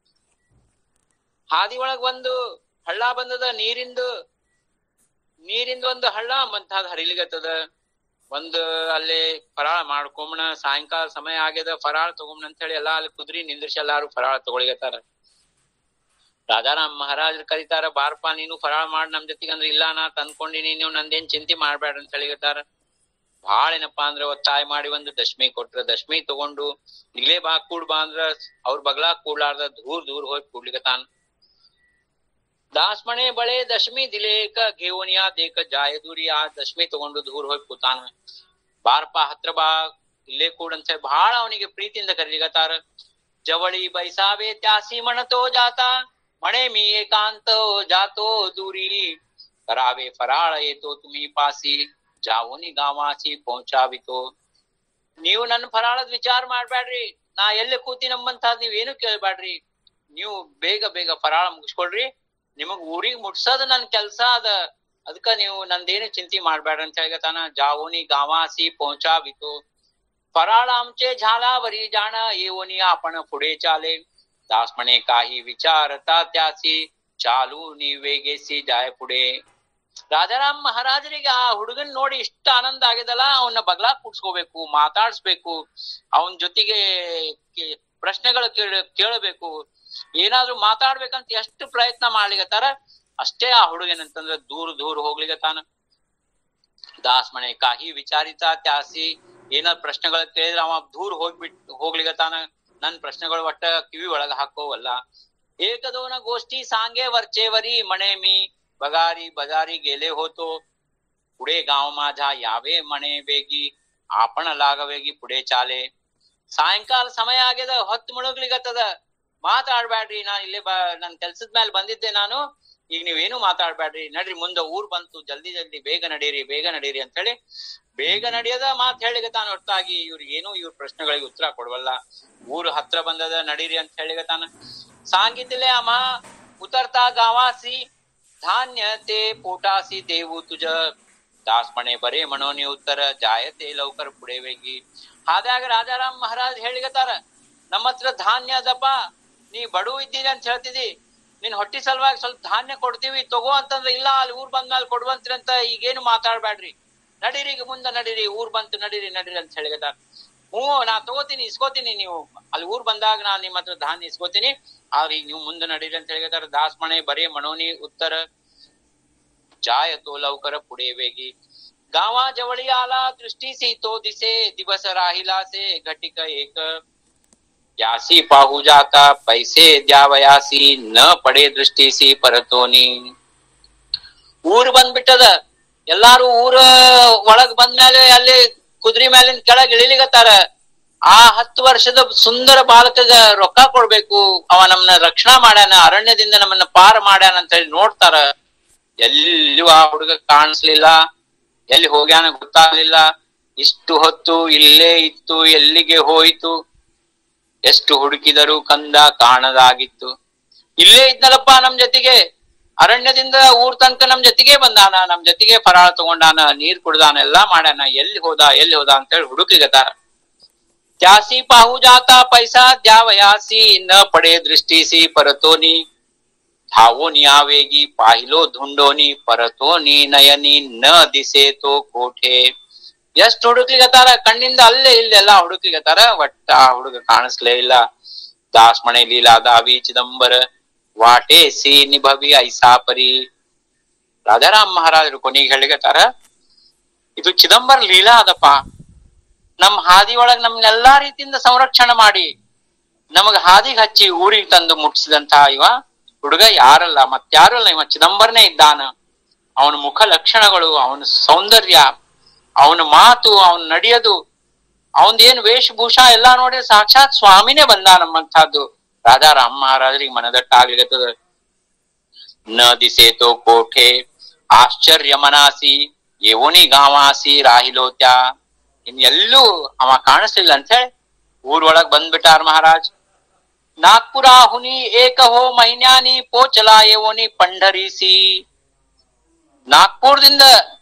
ಹಾದಿ ಒಳಗ್ ಒಂದು ಹಳ್ಳ ಬಂದದ ನೀರಿಂದು ನೀರಿಂದ ಒಂದು ಹಳ್ಳ ಮಂತಾದ್ ಹರಿಲಿಗತ್ತದ ಒಂದ್ ಅಲ್ಲಿ ಫರಾಳ ಮಾಡ್ಕೊಂಬಣ ಸಾಯಂಕಾಲ ಸಮಯ ಆಗ್ಯದ ಫರಾಳ ತಗೊಂಬಣ ಅಂತ ಹೇಳಿ ಎಲ್ಲಾ ಅಲ್ಲಿ ಕುದ್ರಿ ನಿಂದ್ರಿಸಿ ಎಲ್ಲಾರು ಫರಾಳ ತಗೊಳಿಗತ್ತಾರ ರಾಜಾರಾಮ್ ಮಹಾರಾಜ್ ಕರೀತಾರ ಬಾರಪ್ಪ ನೀನು ಫರಾಳ ಮಾಡ್ ನಮ್ ಜೊತೆಗೆ ಅಂದ್ರೆ ಇಲ್ಲ ನಾ ತಂದ್ಕೊಂಡಿನಿ ನೀವು ನಂದೇನ್ ಚಿಂತೆ ಮಾಡ್ಬೇಡ್ರಿ ಅಂತ ಹೇಳಿಗತ್ತಾರ ಭಾಳ ಏನಪ್ಪಾ ಅಂದ್ರ ಒತ್ತಾಯ ಮಾಡಿ ಒಂದು ದಶಮಿ ಕೊಟ್ರ ದಶಮಿ ತಗೊಂಡು ಇಲ್ಲೇ ಬಾ ಕೂಡ್ ಬಾ ಅಂದ್ರ ಅವ್ರ ಬಗ್ಲಾ ಕೂಡ್ಲಾರ್ದ ದೂರ್ ದೂರ್ ಹೋಗಿ ಕೂಡ್ಲಿಕತ್ತಾನ ದಾಸ್ ಮನೆ ಬಳೆ ದಶಮಿ ದಿಲೇಕ ಘೇವಣಿಯ ದೇಕ ಜಾಯದೂರಿ ಆ ದಶಮಿ ತಗೊಂಡು ದೂರ ಹೋಗಿ ಕೂತಾನ ಬಾರಪ್ಪ ಹತ್ರ ಬಾ ಇಲ್ಲೇ ಕೂಡ ಅಂತ ಹೇಳಿ ಬಹಳ ಅವನಿಗೆ ಪ್ರೀತಿಯಿಂದ ಕರೀಲಿಕತ್ತಾರ ಜವಳಿ ಬೈಸಾವೆ ತ್ಯಾಸಿ ಮಣತೋ ಜಾತ ಮಣೆ ಮೀ ಏಕಾಂತ ಜಾತೋ ದೂರಿ करावे फराळ येतो तुम्ही पासी ಜಾವೋನಿ ಗಾವಾಸಿ ಪਹੁಂಚಾವಿತು ನೀವು ನನ್ನ ಫರಾಳದ ವಿಚಾರ ಮಾಡ್ಬ್ಯಾಡ್ರಿ ನಾ ಎಲ್ಲಿ ಕೂತಿ ನಮ್ಮಂತಾದ್ ನೀವ್ ಏನು ಕೇಳ್ಬ್ಯಾಡ್ರಿ ನೀವು ಬೇಗ ಬೇಗ ಫರಾಳ ಮುಗಿಸ್ಕೊಡ್ರಿ ನಿಮಗ್ ಊರಿಗ್ ಮುಟ್ಸೋದ್ ನನ್ ಕೆಲ್ಸ ಅದ ಅದಕ್ಕ ನೀವು ನಂದೇನು ಚಿಂತೆ ಮಾಡ್ಬೇಡ್ರಿ ಅಂತ ಹೇಳಿಗತಾನ ಜಾವೋನಿ ಗಾವಾಸಿ ಪਹੁಂಚಾವಿತು फराळ आमचे झालावरी जाण येऊनी आपण पुढे चाले दास म्हणे काही विचारता त्यासी ಚಾಲು ನೀ ವೇಗಿಸಿ ಜಾಯ ಪುಡೆ ರಾಜಾರಾಮ್ ಮಹಾರಾಜರಿಗೆ ಆ ಹುಡುಗನ್ ನೋಡಿ ಇಷ್ಟ ಆನಂದ ಆಗಿದಲ್ಲ ಅವನ್ನ ಬಗ್ಲಾ ಕೂಡ್ಸ್ಕೋಬೇಕು ಮಾತಾಡ್ಸ್ಬೇಕು ಅವನ್ ಜೊತೆಗೆ ಕೇ- ಪ್ರಶ್ನೆಗಳು ಕೇಳ ಕೇಳಬೇಕು ಏನಾದ್ರೂ ಮಾತಾಡ್ಬೇಕಂತ ಎಷ್ಟು ಪ್ರಯತ್ನ ಮಾಡ್ಲಿಕತ್ತಾರ ಅಷ್ಟೇ ಆ ಹುಡುಗನಂತಂದ್ರ ದೂರ ದೂರ ಹೋಗ್ಲಿಕತ್ತಾನ ದಾಸ್ ಮನೆ ಕಾಹಿ ವಿಚಾರಿತ ತ್ಯಾಸಿ ಏನಾದ್ ಪ್ರಶ್ನೆಗಳ ಕೇಳಿದ್ರೆ ಅವ ದೂರ ಹೋಗ್ಬಿಟ್ ಹೋಗ್ಲಿಕತ್ತಾನ ನನ್ ಪ್ರಶ್ನೆಗಳು ಒಟ್ಟ ಕಿವಿ ಒಳಗ ಹಾಕೋವಲ್ಲ ಏಕದೋನ ಗೋಷ್ಠಿ सांगे वरचेवरी मणे मी बगारी बजारी गेले होतो पुढे गाव माझा यावे मणे ಬೇಗಿ आपण लागवेगी पुढे ಚಾಲೆ ಸಾಯಂಕಾಲ ಸಮಯ ಆಗ್ಯದ ಹೊತ್ತು ಮುಳುಗ್ಲಿಗತ್ತದ ಮಾತಾಡ್ಬ್ಯಾಡ್ರಿ ನಾನ್ ಇಲ್ಲೇ ಬ ನನ್ ಕೆಲ್ಸದ ಮೇಲೆ ಬಂದಿದ್ದೆ ನಾನು ಈಗ ನೀವೇನು ಮಾತಾಡ್ಬ್ಯಾಡ್ರಿ ನಡ್ರಿ ಮುಂದೆ ಊರ್ ಬಂತು ಜಲ್ದಿ ಜಲ್ದಿ ಬೇಗ ನಡೀರಿ ಬೇಗ ನಡೀರಿ ಅಂತ ಹೇಳಿ ಬೇಗ ನಡೆಯದ ಮಾತ್ ಹೇಳಿಗತಾನ ಹೊರತಾಗಿ ಇವ್ರಿಗೆ ಏನು ಇವ್ರ ಪ್ರಶ್ನೆಗಳಿಗೆ ಉತ್ತರ ಕೊಡವಲ್ಲ ಊರು ಹತ್ರ ಬಂದದ ನಡೀರಿ ಅಂತ ಹೇಳಿಗತಾನ सांगितले आम्हा उतरता गावासी धान्य ते पोटासी देऊ तुझ दास म्हणे बरे म्हणून उत्तर जायते लवकर पुढे वेगी ಹಾದ್ಯಾಗ ರಾಜಾರಾಮ್ ಮಹಾರಾಜ್ ಹೇಳಿಗತಾರ ನಮ್ಮ ಹತ್ರ ಧಾನ್ಯ ಅದಪ್ಪ ನೀ ಬಡವ ಇದ್ದೀನಿ ಅಂತ ಹೇಳ್ತಿದಿ ನಿನ್ ಹೊಟ್ಟಿ ಸಲುವಾಗಿ ಸ್ವಲ್ಪ ಧಾನ್ಯ ಕೊಡ್ತೀವಿ ತಗೋ ಅಂತಂದ್ರೆ ಇಲ್ಲ ಅಲ್ಲಿ ಊರ್ ಬಂದ್ಮೇಲೆ ಕೊಡುವಂತ್ರಿ ಅಂತ ಈಗೇನು ಮಾತಾಡ್ಬ್ಯಾಡ್ರಿ ನಡೀರಿ ಈಗ ಮುಂದೆ ನಡೀರಿ ಊರ್ ಬಂತು ನಡೀರಿ ನಡೀರಿ ಅಂತ ಹೇಳಿಗತಾರ ಹ್ಞೂ ನಾ ತಗೋತೀನಿ ಇಸ್ಕೋತೀನಿ ನೀವು ಅಲ್ಲಿ ಊರ್ ಬಂದಾಗ ನಾನ್ ನಿಮ್ಮ ಹತ್ರ ಧಾನ್ಯ ಇಸ್ಕೋತೀನಿ ಆದ್ರೆ ಈಗ ನೀವು ಮುಂದೆ ನಡೀರಿ ಅಂತ ಹೇಳಿದಾರ ದಾಸ್ ಮನೆ ಬರೇ ಮನೋನಿ ಉತ್ತರ जायतो लवकर पुढे वेगी गावा जवळी आला दृष्टीसी तो दिसे दिवस राहिला से घटिक एक यासी पाहू जाता पैसे द्यावयासी न पडे दृष्टीसी परतोनी ಊರ್ ಬಂದ್ಬಿಟ್ಟದ ಎಲ್ಲಾರು ಊರ ಒಳಗ್ ಬಂದ್ಮೇಲೆ ಅಲ್ಲಿ ಕುದುರೆ ಮೇಲಿನ ಕೆಳಗ್ ಇಳಿಲಿಗತ್ತಾರ ಆ ಹತ್ತು ವರ್ಷದ ಸುಂದರ ಬಾಲಕಗ ರೊಕ್ಕ ಕೊಡ್ಬೇಕು ಅವ ನಮ್ಮನ್ನ ರಕ್ಷಣಾ ಮಾಡ್ಯಾನ ಅರಣ್ಯದಿಂದ ನಮ್ಮನ್ನ ಪಾರ ಮಾಡ್ಯಾನ ಅಂತ ಹೇಳಿ ನೋಡ್ತಾರ ಎಲ್ಲಿಯೂ ಆ ಹುಡುಗ ಕಾಣಿಸ್ಲಿಲ್ಲ ಎಲ್ಲಿ ಹೋಗ್ಯಾನ ಗೊತ್ತಾಗ್ಲಿಲ್ಲ ಇಷ್ಟು ಹೊತ್ತು ಇಲ್ಲೇ ಇತ್ತು ಎಲ್ಲಿಗೆ ಹೋಯಿತು ಎಷ್ಟು ಹುಡುಕಿದರೂ ಕಂದ ಕಾಣದಾಗಿತ್ತು ಇಲ್ಲೇ ಇದ್ನಲ್ಲಪ್ಪ ನಮ್ ಜೊತೆಗೆ ಅರಣ್ಯದಿಂದ ಊರ್ ತನಕ ನಮ್ ಜೊತೆಗೆ ಬಂದಾನ ನಮ್ ಜೊತೆಗೆ ಫರಾಳ ತಗೊಂಡಾನ ನೀರ್ ಕುಡ್ದಾನ ಎಲ್ಲಾ ಮಾಡ್ಯಾನ ಎಲ್ಲಿ ಹೋದ ಎಲ್ಲಿ ಹೋದ ಅಂತ ಹೇಳಿ ಹುಡುಕಿಗತಾರ त्यासी पाहू जाता पैसा द्यावयासी न पडे दृष्टीसी परतोनी धावून यावेगी पाहिलो धुंडोनी परतोनी नयनी न दिसे तो ಕೋಠೆ ಎಷ್ಟ್ ಹುಡುಕ್ಲಿಗತ್ತಾರ ಕಣ್ಣಿಂದ ಅಲ್ಲೇ ಇಲ್ಲೆಲ್ಲ ಹುಡುಕ್ಲಿಗತ್ತಾರ ಒಟ್ಟ ಆ ಹುಡುಗ ಕಾಣಿಸ್ಲೇ ಇಲ್ಲ ದಾಸ್ ಮನೆ ಲೀಲಾದಾವಿ ಚಿದಂಬರ ವಾಟೆ ಸಿ ನಿಭವಿ ಐಸಾ ಪರಿ ರಾಜಾರಾಮ್ ಮಹಾರಾಜರು ಕೊನೆಗೆ ಹೇಳಿಗತ್ತಾರ ಇದು ಚಿದಂಬರ ಲೀಲಾ ಅದಪ್ಪ ನಮ್ ಹಾದಿ ಒಳಗ್ ನಮ್ನೆಲ್ಲಾ ರೀತಿಯಿಂದ ಸಂರಕ್ಷಣೆ ಮಾಡಿ ನಮಗ್ ಹಾದಿಗೆ ಹಚ್ಚಿ ಊರಿಗೆ ತಂದು ಮುಟ್ಟಿಸಿದಂತ ಇವ ಹುಡುಗ ಯಾರಲ್ಲ ಮತ್ಯಾರು ಅಲ್ಲ ಇವ ಚಿದಂಬರನೇ ಇದ್ದಾನ ಅವನ ಮುಖ ಲಕ್ಷಣಗಳು ಅವನ ಸೌಂದರ್ಯ ಅವನ ಮಾತು ಅವನ್ ನಡೆಯೋದು ಅವನ್ದೇನ್ ವೇಷಭೂಷಾ ಎಲ್ಲಾ ನೋಡಿ ಸಾಕ್ಷಾತ್ ಸ್ವಾಮಿನೇ ಬಂದ ನಮ್ಮಂತಹದ್ದು ರಾಜಾರಾಮ್ ಮಹಾರಾಜರಿಗೆ ಮನದಟ್ಟಾಗ್ಲಿಗತ್ತದ ನ ದಿಸೇತೋ ಕೋಠೆ ಆಶ್ಚರ್ಯ ಮನಾಸಿ ಏವೋನಿ ಗಾವಾಸಿ ರಾಹಿಲೋತ್ಯ ಇನ್ ಎಲ್ಲೂ ಅವ ಕಾಣಿಸ್ಲಿಲ್ಲ ಅಂತ ಹೇಳಿ ಊರೊಳಗ್ ಬಂದ್ಬಿಟ್ಟಾರ ಮಹಾರಾಜ್ ನಾಗ್ಪುರ ಹುನಿ ಏಕ ಹೋ ಮೈನ್ಯಾನಿ ಪೋಚಲಾ ಏವೋನಿ ಪಂಢರೀಸಿ ನಾಗ್ಪುರದಿಂದ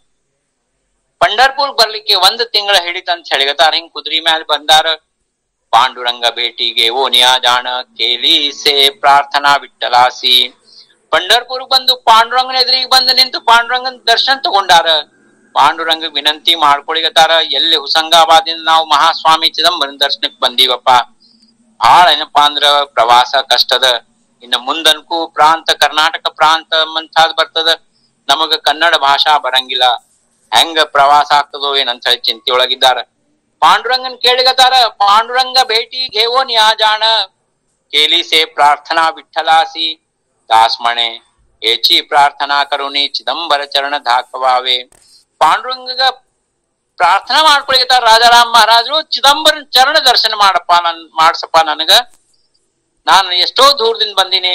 ಪಂಡರ್ಪುರ್ ಬರ್ಲಿಕ್ಕೆ ಒಂದ್ ತಿಂಗಳ ಹಿಡಿತಂತ ಹೇಳಿಗತಾರ ಹಿಂಗ್ ಕುದುರೆ ಮ್ಯಾಲ ಬಂದಾರ ಪಾಂಡುರಂಗ ಭೇಟಿಗೆ ಓನಿಯಾ ಜಾಣ ಕೇಲಿ ಸೇ ಪ್ರಾರ್ಥನಾ ವಿಠಲಾಸಿ ಪಂಡರ್ಪುರ್ ಬಂದು ಪಾಂಡುರಂಗನ ಎದುರಿಗೆ ಬಂದು ನಿಂತು ಪಾಂಡುರಂಗನ ದರ್ಶನ ತಗೊಂಡಾರ ಪಾಂಡುರಂಗ ವಿನಂತಿ ಮಾಡ್ಕೊಳಿಗತಾರ ಎಲ್ಲಿ ಹುಸಂಗಾಬಾದಿಂದ ನಾವು ಮಹಾಸ್ವಾಮಿ ಚಿದಂಬರಂ ದರ್ಶನಕ್ ಬಂದೀವಪ್ಪ ಭಾಳ ಏನಪ್ಪಾ ಅಂದ್ರ ಪ್ರವಾಸ ಕಷ್ಟದ ಇನ್ನು ಮುಂದನ್ಕು ಪ್ರಾಂತ ಕರ್ನಾಟಕ ಪ್ರಾಂತ ಅಂತಾದ್ ಬರ್ತದ ನಮಗ ಕನ್ನಡ ಭಾಷಾ ಬರಂಗಿಲ್ಲ ಹೆಂಗ ಪ್ರವಾಸ ಆಗ್ತದೋ ಏನಂತ ಹೇಳಿ ಚಿಂತೆ ಒಳಗಿದ್ದಾರ ಪಾಂಡುರಂಗನ್ ಕೇಳಿಗತಾರ ಪಾಂಡುರಂಗ ಭೇಟಿ ಘೇವೋ ನ್ಯಾ ಜಾಣ ಕೇಲಿ ಸೇ ಪ್ರಾರ್ಥನಾ ವಿಠಲಾಸಿ ದಾಸ್ಮಣೆ ಏಚಿ ಪ್ರಾರ್ಥನಾ ಕರುಣಿ ಚಿದಂಬರ ಚರಣ ಧಾಕವಾವೆ ಪಾಂಡುರಂಗ ಪ್ರಾರ್ಥನಾ ಮಾಡ್ಕೊಳಿಗತಾರ ರಾಜಾರಾಮ್ ಮಹಾರಾಜರು ಚಿದಂಬರನ್ ಚರಣ ದರ್ಶನ ಮಾಡಪ್ಪ ನನ್ ಮಾಡ್ಸಪ್ಪ ನನಗ ನಾನು ಎಷ್ಟೋ ದೂರದಿಂದ ಬಂದಿನಿ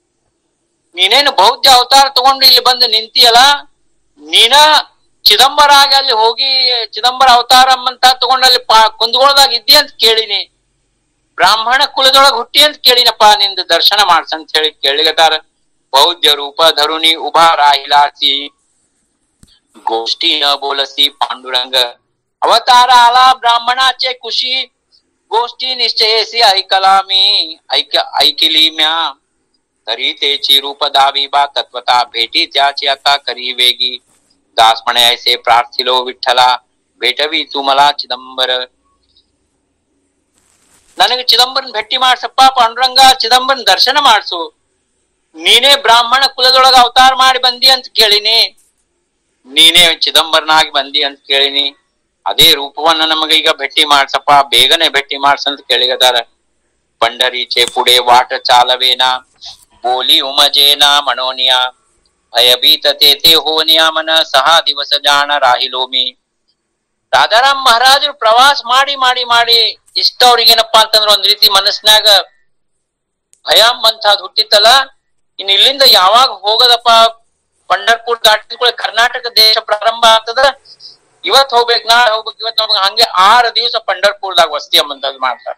ನೀನೇನು ಬೌದ್ಧ ಅವತಾರ ತಗೊಂಡು ಇಲ್ಲಿ ಬಂದು ನಿಂತಿಯಲ್ಲ ನೀನ ಚಿದಂಬರ ಆಗಿ ಅಲ್ಲಿ ಹೋಗಿ ಚಿದಂಬರ ಅವತಾರ ಅಂತ ತಗೊಂಡು ಅಲ್ಲಿ ಪಾ ಕುಂದ್ಗೊಳದಾಗ ಇದ್ದಿ ಅಂತ ಕೇಳಿನಿ ಬ್ರಾಹ್ಮಣ ಕುಲದೊಳಗ ಹುಟ್ಟಿ ಅಂತ ಕೇಳಿನಪ್ಪ ನಿಂದ ದರ್ಶನ ಮಾಡ್ಸಂತ ಹೇಳಿ ಕೇಳಿಗತಾರ ಬೌದ್ಧ ರೂಪ ಧರುಣಿ ಉಭಾ ರಾಹಿಲಾಸಿ गोष्टी न बोलसी पांडुरंग अवतार आला ब्राह्मणाचे कुशी गोष्टी निश्चयसी ऐकला मी ऐक ऐकली म्या तरी तेची रूप दावी बा तत्वता भेटी त्याची आता करी वेगी दास म्हणे ऐसे प्रार्थिलो विठ्ठला भेटवी तू मला ಚಿದಂಬರ ನನಗೆ ಚಿದಂಬರನ್ ಭೇಟಿ ಮಾಡ್ಸಪ್ಪ ಪಾಂಡುರಂಗ ಚಿದಂಬರನ್ ದರ್ಶನ ಮಾಡ್ಸು ನೀನೇ ಬ್ರಾಹ್ಮಣ ಕುಲದೊಳಗ ಅವತಾರ ಮಾಡಿ ಬಂದಿ ಅಂತ ಕೇಳಿನಿ ನೀನೇ ಚಿದಂಬರನಾಗಿ ಬಂದಿ ಅಂತ ಕೇಳಿನಿ ಅದೇ ರೂಪವನ್ನ ನಮಗೆ ಈಗ ಭೇಟಿ ಮಾಡ್ಸಪ್ಪ ಬೇಗನೆ ಭೇಟಿ ಮಾಡ್ಸಂತ ಕೇಳಿಗದಾರ पंढरीचे पुढे वाट चालवेना बोली उमजेना मनोनिया भयभीत तेथे होनिया मन सहा दिवस ಜಾಣ ರಾಹಿಲೋ ಮಿ ರಾಧಾರಾಮ್ ಮಹಾರಾಜರು ಪ್ರವಾಸ ಮಾಡಿ ಮಾಡಿ ಮಾಡಿ ಇಷ್ಟ ಅವ್ರಿಗೇನಪ್ಪಾ ಅಂತಂದ್ರ ಒಂದ್ ರೀತಿ ಮನಸ್ನಾಗ ಭಯ ಅಂತದ್ ಹುಟ್ಟಿತ್ತಲ್ಲ ಇನ್ ಇಲ್ಲಿಂದ ಯಾವಾಗ ಹೋಗದಪ್ಪ ಪಂಡರ್ಪುರ್ ದಾಟಿದ ಕರ್ನಾಟಕ ದೇಶ ಪ್ರಾರಂಭ ಆಗ್ತದ ಇವತ್ ಹೋಗ್ಬೇಕು ನಾಳೆ ಹೋಗ್ಬೇಕು ಇವತ್ ಹೋಗ್ಬೇಕು ಹಂಗೆ ಆರು ದಿವಸ ಪಂಡರ್ಪುರ್ದಾಗ ವಸ್ತಿ ಅಂಬಂತದ್ ಮಾಡ್ತಾರ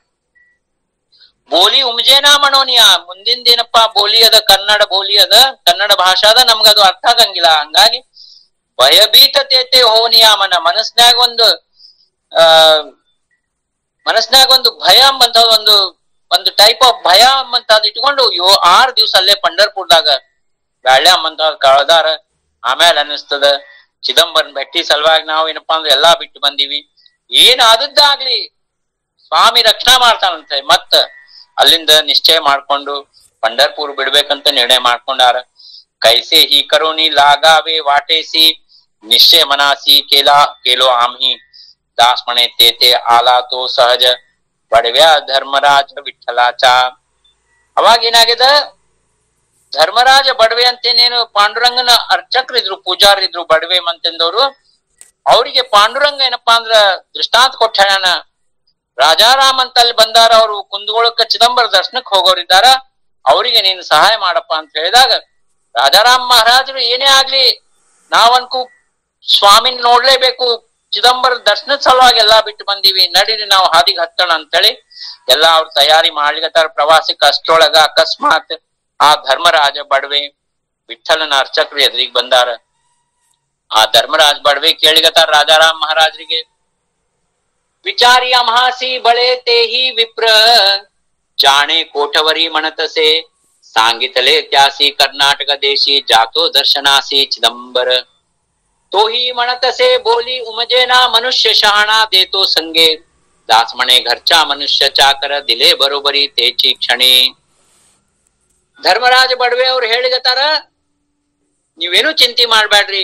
ಬೋಲಿ ಉಮ್ಜೇನಾ ಮನೋನಿಯ ಮುಂದಿನ ದಿನಪ್ಪ ಬೋಲಿ ಅದ ಕನ್ನಡ ಬೋಲಿ ಅದ ಕನ್ನಡ ಭಾಷಾ ಅದ ನಮ್ಗ ಅದು ಅರ್ಥ ಆಗಂಗಿಲ್ಲ ಹಂಗಾಗಿ ಭಯಭೀತತೆ ಹೋನಿಯ ಮನ ಮನಸ್ನ್ಯಾಗ ಒಂದು ಆ ಮನಸ್ನ್ಯಾಗ ಒಂದು ಭಯ ಎಂಬಂತ ಒಂದು ಒಂದು ಟೈಪ್ ಆಫ್ ಭಯ ಎಂಬಂತದ್ ಇಟ್ಕೊಂಡು ಯೋ ಆರ್ ದಿವ್ಸ ಅಲ್ಲೇ ಪಂಡರ್ಪುರ್ದಾಗ ಬ್ಯಾಳ್ಯ ಎಂಬಂತ ಕಳ್ದಾರ ಆಮೇಲೆ ಅನ್ನಿಸ್ತದ ಚಿದಂಬರನ್ ಭೇಟಿ ಸಲುವಾಗಿ ನಾವು ಏನಪ್ಪಾ ಅಂದ್ರೆ ಎಲ್ಲಾ ಬಿಟ್ಟು ಬಂದೀವಿ ಏನ್ ಆದದ್ದಾಗ್ಲಿ ಸ್ವಾಮಿ ರಕ್ಷಣಾ ಮಾಡ್ತಾನಂತೆ ಮತ್ತ ಅಲ್ಲಿಂದ ನಿಶ್ಚಯ ಮಾಡ್ಕೊಂಡು ಪಂಡರ್ಪುರ್ ಬಿಡ್ಬೇಕಂತ ನಿರ್ಣಯ ಮಾಡ್ಕೊಂಡಾರ ಕೈಸೆ ಹಿ ಕರೋನಿ ಲಾಗಾವೆ ವಾಟೇಸಿ ನಿಶ್ಚಯ ಮನಾಸಿ ಕೇಲಾ ಕೇಲೋ ಆಮ್ಹಿ ದಾಸ್ ಮಣೆ ತೇತೆ ಆಲಾ ತೋ ಸಹಜ ಬಡವ್ಯ ಧರ್ಮರಾಜ ವಿಠಲಾಚ ಅವಾಗ ಏನಾಗಿದೆ ಧರ್ಮರಾಜ ಬಡವೆ ಅಂತೇನೇನು ಪಾಂಡುರಂಗನ ಅರ್ಚಕರಿದ್ರು ಪೂಜಾರಿದ್ರು ಬಡವೆ ಮಂತೆಂದವರು ಅವರಿಗೆ ಪಾಂಡುರಂಗ ಏನಪ್ಪಾ ಅಂದ್ರ ದೃಷ್ಟಾಂತ ಕೊಟ್ಟಾನ ರಾಜಾರಾಮ್ ಅಂತ ಅಲ್ಲಿ ಬಂದಾರ ಅವರು ಕುಂದಗೋಳಕ್ಕ ಚಿದಂಬರ ದರ್ಶನಕ್ಕೆ ಹೋಗೋರಿದ್ದಾರ ಅವರಿಗೆ ನೀನು ಸಹಾಯ ಮಾಡಪ್ಪ ಅಂತ ಹೇಳಿದಾಗ ರಾಜಾರಾಮ್ ಮಹಾರಾಜರು ಏನೇ ಆಗ್ಲಿ ನಾವನ್ಕು ಸ್ವಾಮಿನ್ ನೋಡ್ಲೇಬೇಕು ಚಿದಂಬರ ದರ್ಶನದ ಸಲುವಾಗಿ ಎಲ್ಲಾ ಬಿಟ್ಟು ಬಂದೀವಿ ನಡೀರಿ ನಾವು ಹಾದಿಗೆ ಹತ್ತೋಣ ಅಂತೇಳಿ ಎಲ್ಲಾ ಅವ್ರ ತಯಾರಿ ಮಾಡ್ಲಿಕತ್ತಾರ ಪ್ರವಾಸಕ್ಕೆ ಅಷ್ಟೊಳಗ ಅಕಸ್ಮಾತ್ ಆ ಧರ್ಮರಾಜ ಬಡವೆ ವಿಠಲನ ಅರ್ಚಕರು ಎದುರಿಗೆ ಬಂದಾರ ಆ ಧರ್ಮರಾಜ ಬಡವೆ ಕೇಳಿಗತ್ತಾರ ರಾಜಾರಾಮ್ ಮಹಾರಾಜರಿಗೆ विचारिया महासी बळे तेही विप्र जाणे कोठवरी म्हणतसे सांगितले त्यासी कर्नाटक देशी जातो दर्शनासी चिदंबर तोही म्हणतसे बोली उमजेना मनुष्य शहाणा देतो संगे दास म्हणे घरच्या मनुष्य चाकर दिले बरोबरी तेची क्षणी ಧರ್ಮರಾಜ ಬಡವೆ ಅವ್ರು ಹೇಳಿಗತ್ತಾರ ನೀವೇನು ಚಿಂತೆ ಮಾಡ್ಬೇಡ್ರಿ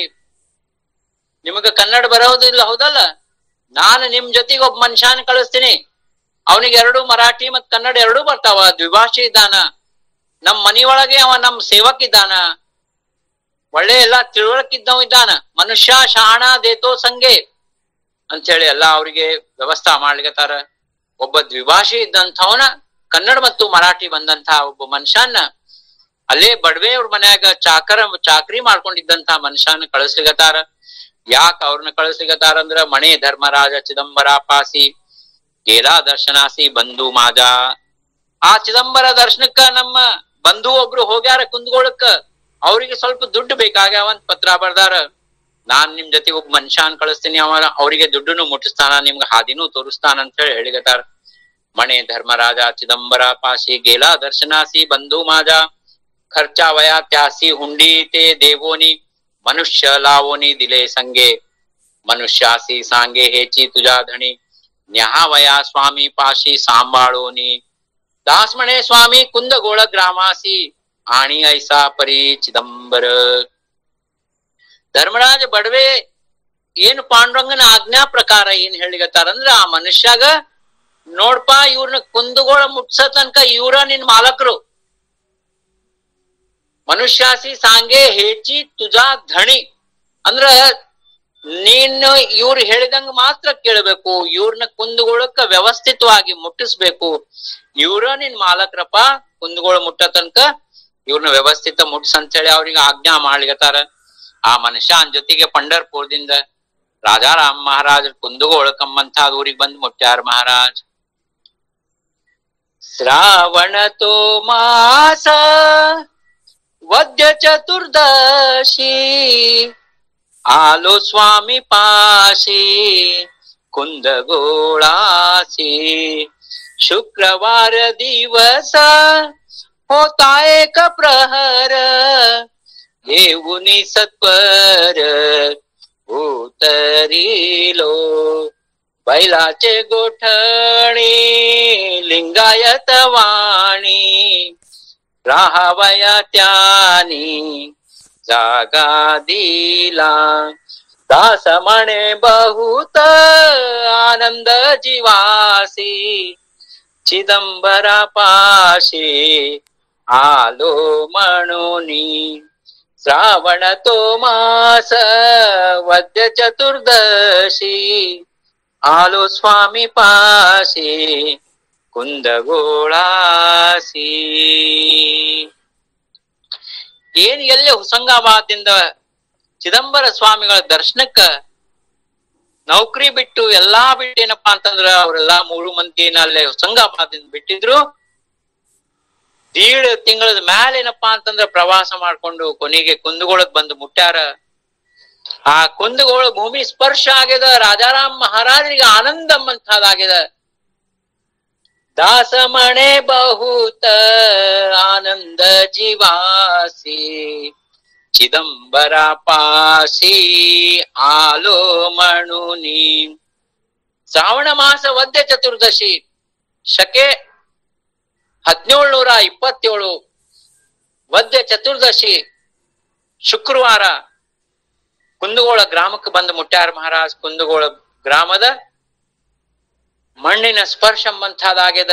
ನಿಮಗ ಕನ್ನಡ ಬರೋದಿಲ್ಲ ಹೌದಲ್ಲ ನಾನು ನಿಮ್ ಜೊತೆಗೆ ಒಬ್ಬ ಮನುಷ್ಯನ ಕಳಿಸ್ತೀನಿ ಅವನಿಗೆ ಎರಡು ಮರಾಠಿ ಮತ್ ಕನ್ನಡ ಎರಡೂ ಬರ್ತಾವ ದ್ವಿಭಾಷೆ ಇದ್ದಾನ ನಮ್ ಮನಿಯೊಳಗೆ ಅವ ನಮ್ ಸೇವಕ್ ಇದ್ದಾನ ಒಳ್ಳೆ ಎಲ್ಲಾ ತಿಳುವಳಿಕಿದ್ದವ ಇದ್ದಾನ ಮನುಷ್ಯ ಶಾಣ ದೇತೋ ಸಂಗೆ ಅಂತ ಹೇಳಿ ಎಲ್ಲಾ ಅವರಿಗೆ ವ್ಯವಸ್ಥಾ ಮಾಡ್ಲಿಕತ್ತಾರ ಒಬ್ಬ ದ್ವಿಭಾಷೆ ಇದ್ದಂಥವನ ಕನ್ನಡ ಮತ್ತು ಮರಾಠಿ ಬಂದಂತ ಒಬ್ಬ ಮನುಷ್ಯನ ಅಲ್ಲೇ ಬಡವೆ ಅವ್ರ ಮನ್ಯಾಗ ಚಾಕರ ಚಾಕ್ರಿ ಮಾಡ್ಕೊಂಡಿದ್ದಂತ ಮನುಷ್ಯನ ಕಳಿಸ್ಲಿಕತ್ತಾರ ಯಾಕ ಅವ್ರನ್ನ ಕಳಿಸ್ಲಿಕತ್ತಾರ ಅಂದ್ರ ಮಣೆ ಧರ್ಮರಾಜ ಚಿದಂಬರ ಪಾಸಿ ಕೇಲಾ ದರ್ಶನಾಸಿ ಬಂಧು ಮಾಜ ಆ ಚಿದಂಬರ ದರ್ಶನಕ್ಕ ನಮ್ಮ ಬಂಧು ಒಬ್ರು ಹೋಗ್ಯಾರ ಕುಂದ್ಗೋಳಕ್ಕ ಅವ್ರಿಗೆ ಸ್ವಲ್ಪ ದುಡ್ಡು ಬೇಕಾಗ್ಯಾವಂತ ಪತ್ರ ಬರ್ದಾರ ನಾನ್ ನಿಮ್ ಜೊತೆಗೆ ಒಬ್ಬ ಮನುಷ್ಯನ್ ಕಳಿಸ್ತೀನಿ ಅವ ಅವರಿಗೆ ದುಡ್ಡನ್ನು ಮುಟ್ಟಿಸ್ತಾನ ನಿಮ್ಗ ಹಾದಿನೂ ತೋರಿಸ್ತಾನ ಅಂತ ಹೇಳಿ ಹೇಳಿಗತ್ತಾರ ಮಣೆ ಧರ್ಮರಾಜ ಚಿದಂಬರ ಪಾಸಿ ಗೇಲಾ ದರ್ಶನಾಸಿ ಬಂಧು ಮಾಜ ಖರ್ಚಾ ವಯಾ ತ್ಯಾಸಿ ಹುಂಡಿ ते देवोनी मनुष्य लावोनी दिले संगे मनुष्यासी सांगे हेची तुझा धणी न्याहावया स्वामी पाशी सांभाळोनी दास म्हणे स्वामी कुंदगोळ ग्रामासी आणि ऐसा परी ಚಿದಂಬರ ಧರ್ಮರಾಜ ಬಡವೆ ಏನ್ ಪಾಂಡುರಂಗನ ಆಜ್ಞಾ ಪ್ರಕಾರ ಏನ್ ಹೇಳಿಗತ್ತಾರಂದ್ರ ಆ ಮನುಷ್ಯಾಗ ನೋಡ್ಪ ಇವ್ರನ್ನ ಕುಂದಗೋಳ ಮುಟ್ಸ ತನಕ ಇವ್ರ ನಿನ್ ಮಾಲಕರು ಮನುಷ್ಯಾಸಿ ಸಾಂಗೆ ಹೆಚ್ಚಿ ತುಜಾ ಧಣಿ ಅಂದ್ರ ನೀನು ಇವ್ರು ಹೇಳಿದಂಗ ಮಾತ್ರ ಕೇಳಬೇಕು ಇವ್ರನ್ನ ಕುಂದಗೋಳಕ್ಕ ವ್ಯವಸ್ಥಿತವಾಗಿ ಮುಟ್ಟಿಸ್ಬೇಕು ಇವ್ರ ನಿನ್ ಮಾಲಕ್ರಪ್ಪ ಕುಂದಗೋಳ ಮುಟ್ಟ ತನಕ ಇವ್ರನ್ನ ವ್ಯವಸ್ಥಿತ ಮುಟ್ಸ್ ಅಂತ ಹೇಳಿ ಅವ್ರಿಗೆ ಆಜ್ಞಾ ಮಾಡ್ಲಿಕತ್ತಾರ ಆ ಮನುಷ್ಯನ್ ಜೊತೆಗೆ ಪಂಡರ್ಪುರದಿಂದ ರಾಜಾರಾಮ್ ಮಹಾರಾಜ್ ಕುಂದಗೋಳಕಂಬಂತ ಊರಿಗೆ ಬಂದು ಮುಟ್ಟ್ಯಾರ ಮಹಾರಾಜ್ ಶ್ರಾವಣ ಮಾಸ वद्य चतुर्दशी आलो स्वामी पाशी कुंद गोळासी शुक्रवार दिवस होता एक प्रहर येऊनी सत्वर उतरिलो बैलाचे गोठणी लिंगायत वाणी राहावया त्यानी जागा दिला दास म्हणे बहुत आनंद जीवासी चिदंबरा पाशी आलो म्हणून श्रावण तो मास वद्य चतुर्दशी आलो स्वामी पाशी ಕುಂದಗೋಳಾಸಿ ಏನ್ ಎಲ್ಲೇ ಹುಸಂಗಾಬಾದಿಂದ ಚಿದಂಬರ ಸ್ವಾಮಿಗಳ ದರ್ಶನಕ್ಕ ನೌಕರಿ ಬಿಟ್ಟು ಎಲ್ಲಾ ಬಿಟ್ಟು ಏನಪ್ಪಾ ಅಂತಂದ್ರ ಅವರೆಲ್ಲಾ ಮೂರು ಮಂದಿ ಏನ ಅಲ್ಲೇ ಹುಸಂಗಾಬಾದಿಂದ ಬಿಟ್ಟಿದ್ರು ದೀಡ್ ತಿಂಗಳದ ಮ್ಯಾಲ ಏನಪ್ಪಾ ಅಂತಂದ್ರ ಪ್ರವಾಸ ಮಾಡ್ಕೊಂಡು ಕೊನೆಗೆ ಕುಂದಗೋಳಕ್ ಬಂದು ಮುಟ್ಟ್ಯಾರ ಆ ಕುಂದಗೋಳ ಭೂಮಿ ಸ್ಪರ್ಶ ಆಗ್ಯದ ರಾಜಾರಾಮ್ ಮಹಾರಾಜರಿಗೆ ಆನಂದ ಅಂತದಾಗ್ಯದ दास म्हणे बहुत आनंद जीवासी चिदंबरा पासी आलो म्हणून ಶ್ರಾವಣ ಮಾಸ ವದ್ಯ ಚತುರ್ದಶಿ ಶಕೆ ಹದಿನೇಳು ನೂರ ಇಪ್ಪತ್ತೇಳು ವದ್ಯ ಚತುರ್ದಶಿ ಶುಕ್ರವಾರ ಕುಂದಗೋಳ ಗ್ರಾಮಕ್ಕೆ ಬಂದು ಮುಟ್ಟ್ಯಾರ ಮಹಾರಾಜ್ ಕುಂದಗೋಳ ಗ್ರಾಮದ ಮಣ್ಣಿನ ಸ್ಪರ್ಶ ಎಂಬಂತಹದಾಗ್ಯದ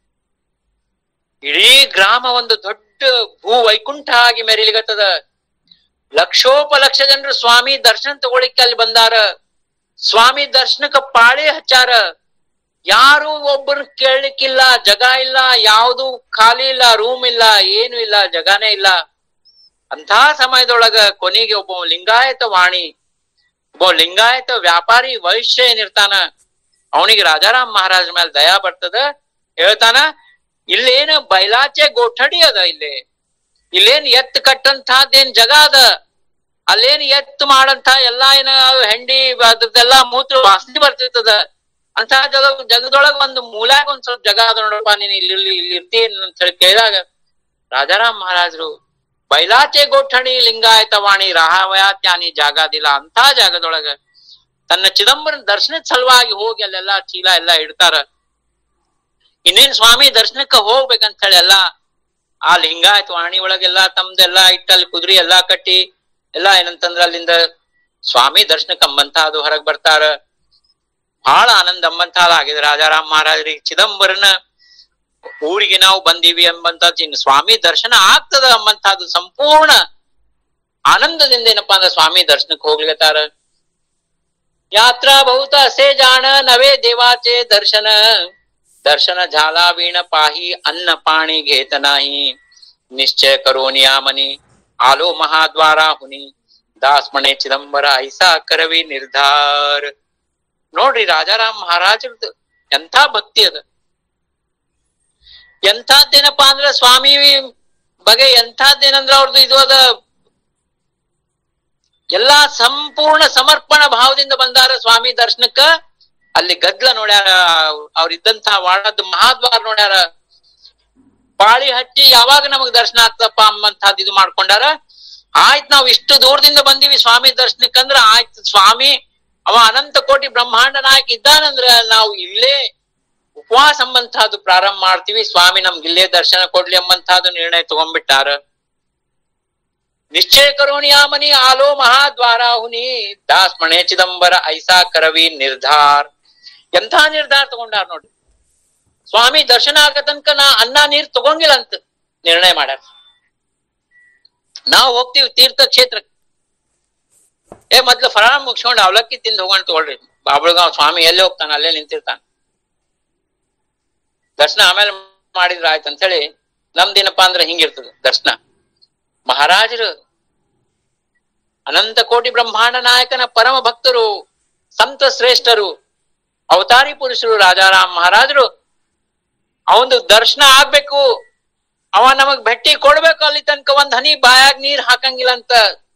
ಇಡೀ ಗ್ರಾಮ ಒಂದು ದೊಡ್ಡ ಭೂ ವೈಕುಂಠ ಆಗಿ ಮೆರಿಲಿಗತ್ತದ ಲಕ್ಷೋಪಲಕ್ಷ ಜನರು ಸ್ವಾಮಿ ದರ್ಶನ ತಗೊಳಿಕ್ಕೆ ಅಲ್ಲಿ ಬಂದಾರ ಸ್ವಾಮಿ ದರ್ಶನಕ್ಕ ಪಾಳಿ ಹಚ್ಚಾರ ಯಾರು ಒಬ್ಬರು ಕೇಳಲಿಕ್ಕಿಲ್ಲ ಜಗ ಇಲ್ಲ ಯಾವುದು ಖಾಲಿ ಇಲ್ಲ ರೂಮ್ ಇಲ್ಲ ಏನು ಇಲ್ಲ ಜಗಾನೇ ಇಲ್ಲ ಅಂಥ ಸಮಯದೊಳಗ ಕೊನೆಗೆ ಒಬ್ಬ ಲಿಂಗಾಯತ ವಾಣಿ ಒಬ್ಬ ಲಿಂಗಾಯತ ವ್ಯಾಪಾರಿ ವೈಶ್ಯ ಏನಿರ್ತಾನ ಅವನಿಗೆ ರಾಜಾರಾಮ್ ಮಹಾರಾಜ ಮೇಲೆ ದಯಾ ಬರ್ತದ ಹೇಳ್ತಾನ ಇಲ್ಲೇನು ಬೈಲಾಚೆ ಗೋಠಡಿ ಅದ ಇಲ್ಲಿ ಇಲ್ಲೇನ್ ಎತ್ ಕಟ್ಟಂತಹದ್ದೇನ್ ಜಗ ಅದ ಅಲ್ಲೇನ್ ಎತ್ ಮಾಡಂತ ಎಲ್ಲಾ ಏನ ಹೆಂಡಿ ಅದ್ರದ್ದೆಲ್ಲಾ ಮೂತ್ರ ವಾಸನೆ ಬರ್ತಿರ್ತದ ಅಂತ ಜಗ ಜಗದೊಳಗ ಒಂದು ಮೂಲ್ಯಾಗ ಒಂದ್ ಸ್ವಲ್ಪ ಜಗ ಅದ ನೋಡಪ್ಪ ನೀನ್ ಇಲ್ಲಿ ಇಲ್ಲಿ ಇಲ್ಲಿ ಇರ್ತೀನಿ ಅಂತ ಹೇಳಿ ಕೇಳಿದಾಗ ರಾಜಾರಾಮ್ ಮಹಾರಾಜರು ಬೈಲಾಚೆ ಗೋಠಣಿ ಲಿಂಗಾಯತ ವಾಣಿ ರಾಹವಯ ತ್ಯಾನಿ ಜಾಗದಿಲ್ಲ ಅಂತ ಜಾಗದೊಳಗ ತನ್ನ ಚಿದಂಬರನ ದರ್ಶನದ ಸಲುವಾಗಿ ಹೋಗಿ ಅಲ್ಲೆಲ್ಲಾ ಚೀಲ ಎಲ್ಲಾ ಇಡ್ತಾರ ಇನ್ನೇನ್ ಸ್ವಾಮಿ ದರ್ಶನಕ್ಕ ಹೋಗ್ಬೇಕಂತ ಹೇಳಿ ಎಲ್ಲಾ ಆ ಲಿಂಗಾಯತ್ ವಾಣಿ ಒಳಗೆಲ್ಲಾ ತಮ್ದೆಲ್ಲಾ ಇಟ್ಟಲ್ಲಿ ಕುದುರೆ ಎಲ್ಲಾ ಕಟ್ಟಿ ಎಲ್ಲಾ ಏನಂತಂದ್ರ ಅಲ್ಲಿಂದ ಸ್ವಾಮಿ ದರ್ಶನಕ್ಕೆ ಅಂಬಂತಹದು ಹೊರಗ್ ಬರ್ತಾರ ಬಹಳ ಆನಂದ ಅಂಬಂತಹದ ಆಗಿದೆ ರಾಜಾರಾಮ್ ಮಹಾರಾಜರಿಗೆ ಚಿದಂಬರನ ಊರಿಗೆ ನಾವು ಬಂದೀವಿ ಎಂಬಂತದ್ದು ಇನ್ನು ಸ್ವಾಮಿ ದರ್ಶನ ಆಗ್ತದ ಅಂಬಂತಹದ್ದು ಸಂಪೂರ್ಣ ಆನಂದದಿಂದ ಏನಪ್ಪಾ ಅಂದ್ರೆ ಸ್ವಾಮಿ ದರ್ಶನಕ್ಕೆ ಹೋಗ್ಲಿಕತ್ತಾರ यात्रा बहुत असे जाण नवे देवाचे दर्शन दर्शन झाला वीण पाही अन्न पाणी घेत नाही निश्चय करून या मनी आलो महाद्वारा हुनी दास म्हणे ಚಿದಂಬರ ಐಸಾ ಕರವಿ ನಿರ್ಧಾರ ನೋಡ್ರಿ ರಾಜಾರಾಮ್ ಮಹಾರಾಜರದ್ದು ಎಂಥ ಭಕ್ತಿ ಅದ ಎಂಥದ್ದೇನಪ್ಪಾ ಅಂದ್ರ ಸ್ವಾಮಿ ಬಗೆ ಎಂಥದ್ದೇನಂದ್ರ ಅವ್ರದ್ದು ಇದು ಅದ ಎಲ್ಲಾ ಸಂಪೂರ್ಣ ಸಮರ್ಪಣ ಭಾವದಿಂದ ಬಂದಾರ ಸ್ವಾಮಿ ದರ್ಶನಕ್ಕ ಅಲ್ಲಿ ಗದ್ಲ ನೋಡ್ಯಾರ ಅವ್ರಿದ್ದಂತಹ ವಾಡದ ಮಹಾದ್ವಾರ ನೋಡ್ಯಾರ ಪಾಳಿ ಹಚ್ಚಿ ಯಾವಾಗ ನಮಗ್ ದರ್ಶನ ಆಗ್ತಪ್ಪ ಅಂಬಂತಹದ್ ಇದು ಮಾಡ್ಕೊಂಡಾರ ಆಯ್ತ್ ನಾವ್ ಇಷ್ಟು ದೂರದಿಂದ ಬಂದಿವಿ ಸ್ವಾಮಿ ದರ್ಶನಕ್ಕಂದ್ರ ಆಯ್ತು ಸ್ವಾಮಿ ಅವ ಅನಂತ ಕೋಟಿ ಬ್ರಹ್ಮಾಂಡ ನಾಯಕ ಇದ್ದಾನಂದ್ರ ನಾವು ಇಲ್ಲೇ ಉಪವಾಸ ಎಂಬಂತಹದ್ದು ಪ್ರಾರಂಭ ಮಾಡ್ತೀವಿ ಸ್ವಾಮಿ ನಮ್ಗೆ ಇಲ್ಲೇ ದರ್ಶನ ಕೊಡ್ಲಿ ಎಂಬಂತಹದ್ದು ನಿರ್ಣಯ ತಗೊಂಡ್ಬಿಟ್ಟಾರ ನಿಶ್ಚಯ ಕರೋಣಿಯಾಮನಿ ಆಲೋ ಮಹಾದ್ವಾರ ಹುನಿ ದಾಸ್ ಮಣೆ ಚಿದಂಬರ ಐಸಾ ಕರವಿ ನಿರ್ಧಾರ್ ಎಂಥ ನಿರ್ಧಾರ ತಗೊಂಡಾರ ನೋಡ್ರಿ ಸ್ವಾಮಿ ದರ್ಶನ ಆಗ ತನಕ ನಾ ಅನ್ನ ನೀರ್ ತಗೊಂಗಿಲ್ಲ ಅಂತ ನಿರ್ಣಯ ಮಾಡ್ಯಾರ ನಾವು ಹೋಗ್ತೀವಿ ತೀರ್ಥ ಕ್ಷೇತ್ರಕ್ಕೆ ಏ ಮೊದ್ಲು ಫರಾಳ ಮುಗಿಸ್ಕೊಂಡು ಅವಲಕ್ಕಿ ತಿಂದು ಹೋಗೋಣ ತಗೊಳ್ರಿ ಬಾಬಳಗಾವ್ ಸ್ವಾಮಿ ಎಲ್ಲಿ ಹೋಗ್ತಾನ ಅಲ್ಲೇ ನಿಂತಿರ್ತಾನ ದರ್ಶನ ಆಮೇಲೆ ಮಾಡಿದ್ರ ಆಯ್ತು ಅಂತ ಹೇಳಿ ನಮ್ದೇನಪ್ಪಾ ಅಂದ್ರೆ ಹಿಂಗಿರ್ತದ ದರ್ಶನ ಮಹಾರಾಜರು ಅನಂತ ಕೋಟಿ ಬ್ರಹ್ಮಾಂಡ ನಾಯಕನ ಪರಮ ಭಕ್ತರು ಸಂತ ಶ್ರೇಷ್ಠರು ಅವತಾರಿ ಪುರುಷರು ರಾಜಾರಾಮ್ ಮಹಾರಾಜರು ಅವಂದು ದರ್ಶನ ಆಗ್ಬೇಕು ಅವ ನಮಗ್ ಭೇಟಿ ಕೊಡ್ಬೇಕು ಅಲ್ಲಿ ತನಕ ಒಂದ್ ಹನಿ ಬಾಯಾಗ ನೀರ್ ಹಾಕಂಗಿಲ್ಲ ಅಂತ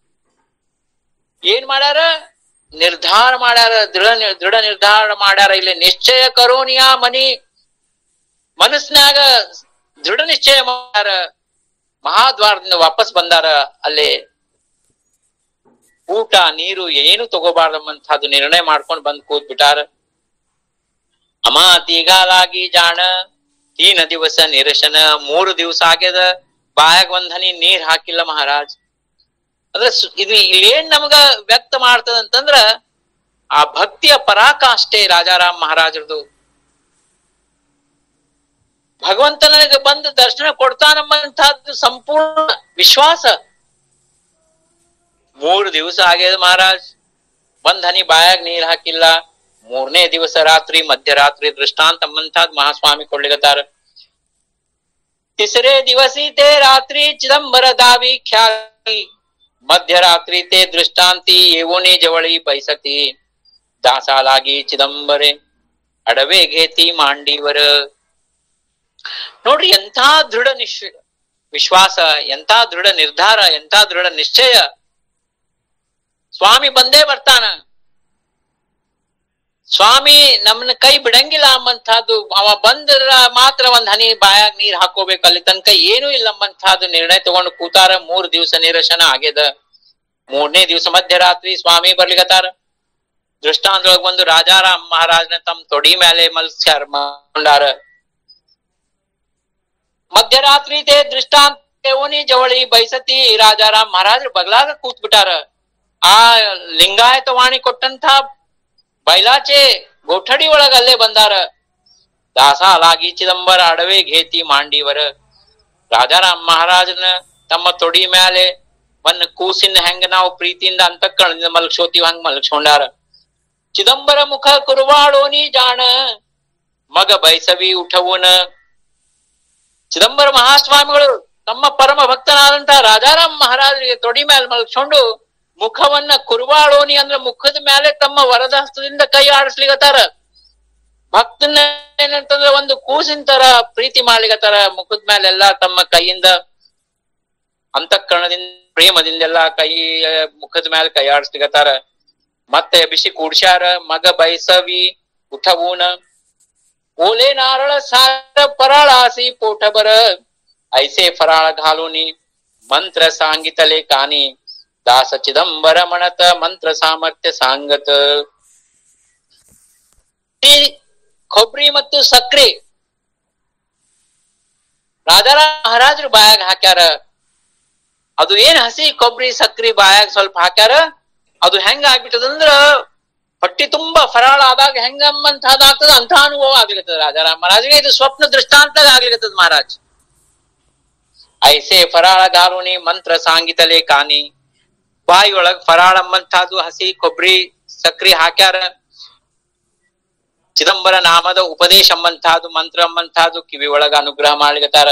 ಏನ್ ಮಾಡ್ಯಾರ ನಿರ್ಧಾರ ಮಾಡ್ಯಾರ ದೃಢ ನಿರ್- ದೃಢ ನಿರ್ಧಾರ ಮಾಡ್ಯಾರ ಇಲ್ಲಿ ನಿಶ್ಚಯ ಕರೋನಿಯಾ ಮನಿ ಮನಸ್ನ್ಯಾಗ ದೃಢ ನಿಶ್ಚಯ ಮಾಡ್ಯಾರ ಮಹಾದ್ವಾರದಿಂದ ವಾಪಸ್ ಬಂದಾರ ಅಲ್ಲಿ ಊಟ ನೀರು ಏನು ತಗೋಬಾರ್ದಂಬಂತಹದ್ದು ನಿರ್ಣಯ ಮಾಡ್ಕೊಂಡು ಬಂದ್ ಕೂತ್ ಬಿಟ್ಟಾರ ಅಮ್ಮ ತೀಗಾಲಾಗಿ ಜಾಣ ತೀನ ದಿವಸ ನಿರಶನ ಮೂರು ದಿವಸ ಆಗ್ಯದ ಬಾಯಾಗ ಒಂದ್ ಹನಿ ನೀರ್ ಹಾಕಿಲ್ಲ ಮಹಾರಾಜ್ ಅಂದ್ರೆ ಸು- ಇದು ಇಲ್ಲೇನ್ ನಮಗ ವ್ಯಕ್ತ ಮಾಡ್ತದ ಅಂತಂದ್ರ ಆ ಭಕ್ತಿಯ ಪರಾಕಾಷ್ಠೆ ರಾಜಾರಾಮ್ ಮಹಾರಾಜರದು ಭಗವಂತ ನನಗೆ ಬಂದು ದರ್ಶನ ಕೊಡ್ತಾನಂಬಂತಹದ್ದು ಸಂಪೂರ್ಣ ವಿಶ್ವಾಸ ಮೂರು ದಿವಸ ಆಗ್ಯದ ಮಹಾರಾಜ್ ಒಂದ್ ಹನಿ ಬಾಯಾಗ ನೀರ್ ಹಾಕಿಲ್ಲ ಮೂರನೇ ದಿವಸ ರಾತ್ರಿ ಮಧ್ಯರಾತ್ರಿ ದೃಷ್ಟಾಂತ ಅಂಬಂತಹದ್ ಮಹಾಸ್ವಾಮಿ ಕೊಡ್ಲಿಕತ್ತಾರ तिसरे दिवसी ते रात्री चिदंबर दावी ख्याती मध्यरात्री ते दृष्टांती येवोनी जवळी बैसती दासा लागी ಚಿದಂಬರೆ ಅಡವೆ ಘೇತಿ ಮಾಂಡೀವರ ನೋಡ್ರಿ ಎಂಥ ದೃಢ ನಿಶ್ ವಿಶ್ವಾಸ ಎಂಥ ದೃಢ ನಿರ್ಧಾರ ಎಂಥ ದೃಢ ನಿಶ್ಚಯ ಸ್ವಾಮಿ ಬಂದೇ ಬರ್ತಾನ ಸ್ವಾಮಿ ನಮ್ಮನ್ನ ಕೈ ಬಿಡಂಗಿಲ್ಲ ಅಂಬಂತಹದ್ದು ಅವ ಬಂದ್ರ ಮಾತ್ರ ಒಂದ್ ಹನಿ ಬಾಯಾಗ ನೀರ್ ಹಾಕೋಬೇಕು ಅಲ್ಲಿ ತನಕ ಏನೂ ಇಲ್ಲ ಅಂಬಂತಹದ್ದು ನಿರ್ಣಯ ತಗೊಂಡು ಕೂತಾರ ಮೂರ್ ದಿವಸ ನಿರಶನ ಆಗ್ಯದ ಮೂರನೇ ದಿವಸ ಮಧ್ಯರಾತ್ರಿ ಸ್ವಾಮಿ ಬರ್ಲಿಕತ್ತಾರ ದೃಷ್ಟಾಂತೊಳಗ್ ಬಂದು ರಾಜಾರಾಮ್ ಮಹಾರಾಜನ ತಮ್ಮ ತೊಡಿ ಮೇಲೆ ಮಲ್ಸ್ಯಾರ ಮಾಡ್ಕೊಂಡಾರ ಮಧ್ಯರಾತ್ರಿ ತೇ ದೃಷ್ಟಾಂತ ಓನಿ ಜವಳಿ ಬೈಸತಿ ರಾಜಾರಾಮ್ ಮಹಾರಾಜರು ಬಗಲಾಗ ಕೂತ್ ಬಿಟ್ಟಾರ ಆ ಲಿಂಗಾಯತ ವಾಣಿ ಕೊಟ್ಟಂತ ಬೈಲಾಚೆ ಗೋಠಡಿ ಒಳಗ ಅಲ್ಲೇ ಬಂದಾರ ದಾಸ ಲಾಗಿ ಚಿದಂಬರ ಅಡವೆ ಘೇತಿ ಮಾಂಡೀವರ ರಾಜಾರಾಮ್ ಮಹಾರಾಜನ ತಮ್ಮ ತೊಡಿ ಮ್ಯಾಲೆ ಒಂದ್ ಕೂಸಿನ ಹೆಂಗ ನಾವು ಪ್ರೀತಿಯಿಂದ ಅಂತಃಕರಣದಿಂದ ಮಲಗ್ಸೋತೀವಿ ಹಂಗ ಮಲಗ್ಸ್ಕೊಂಡಾರ ಚಿದಂಬರ ಮುಖ ಕುರುವಾಳೋನಿ ಜಾಣ ಮಗ ಬೈಸವಿ ಉಠವುನ ಚಿದಂಬರ ಮಹಾಸ್ವಾಮಿಗಳು ತಮ್ಮ ಪರಮ ಭಕ್ತನಾದಂತ ರಾಜಾರಾಮ್ ಮಹಾರಾಜರಿಗೆ ತೊಡಿ ಮೇಲೆ ಮಲಗ್ಸ್ಕೊಂಡು ಮುಖವನ್ನ ಕುರುವಾಳೋನಿ ಅಂದ್ರ ಮುಖದ ಮೇಲೆ ತಮ್ಮ ವರದ ಹಸ್ತದಿಂದ ಕೈ ಆಡಿಸ್ಲಿಕತ್ತಾರ ಭಕ್ತನ ಏನಂತಂದ್ರ ಒಂದು ಕೂಸಿನ ತರ ಪ್ರೀತಿ ಮಾಡ್ಲಿಕತ್ತಾರ ಮುಖದ ಮೇಲೆಲ್ಲಾ ತಮ್ಮ ಕೈಯಿಂದ ಅಂತಃಕರಣದಿಂದ ಪ್ರೇಮದಿಂದೆಲ್ಲ ಕೈ ಮುಖದ ಮೇಲೆ ಕೈ ಆಡಿಸ್ಲಿಕತ್ತಾರ ಮತ್ತೆ ಬಿಸಿ ಕೂಡ್ಸ್ಯಾರ ಮಗ ಬೈಸವಿ ಉಠವೂನ ಓಲೆ ನಾರಳ ಸಾರ ಪರಾಳಾಸಿ ಪೋಟಬರ ಐಸೆ ಫರಾಳ घालूनी मंत्र सांगितले कानी दास चिदंबर म्हणत मंत्र सामर्थ्य सांगत ಈ ಕೊಬ್ಬರಿ ಮತ್ತು ಸಕ್ರೆ ರಾಜಾರಾಮ್ ಮಹಾರಾಜರು ಬಾಯಾಗ ಹಾಕ್ಯಾರ ಅದು ಏನ್ ಹಸಿ ಕೊಬ್ಬರಿ ಸಕ್ರಿ ಬಾಯಾಗ ಸ್ವಲ್ಪ ಹಾಕ್ಯಾರ ಅದು ಹೆಂಗ ಆಗ್ಬಿಟ್ಟದಂದ್ರ ಹೊಟ್ಟಿ ತುಂಬಾ ಫರಾಳ ಆದಾಗ ಹೆಂಗಮ್ಮಂತಹದಾಗ್ತದ ಅಂತ ಅನುಭವ ಆಗ್ಲಿಕತ್ತದ ರಾಜಾರಾಮ್ ಮಹಾರಾಜ್ಗೆ ಇದು ಸ್ವಪ್ನ ದೃಷ್ಟಾಂತ ಆಗ್ಲಿಕತ್ತದ ಮಹಾರಾಜ್ ಐಸೆ ಫರಾಳ ಗಾಲುನಿ ಮಂತ್ರ ಸಾಂಗಿತಲೆ ಕಾನಿ ಬಾಯಿಯೊಳಗ್ ಫರಾಳ ಅಂಬಂತಹದ್ದು ಹಸಿ ಕೊಬ್ಬರಿ ಸಕ್ರಿ ಹಾಕ್ಯಾರ ಚಿದಂಬರ ನಾಮದ ಉಪದೇಶ ಅಂಬಂತಹದ್ದು ಮಂತ್ರ ಅಂಬಂತಹದ್ದು ಕಿವಿ ಒಳಗ ಅನುಗ್ರಹ ಮಾಡ್ಲಿಕತ್ತಾರ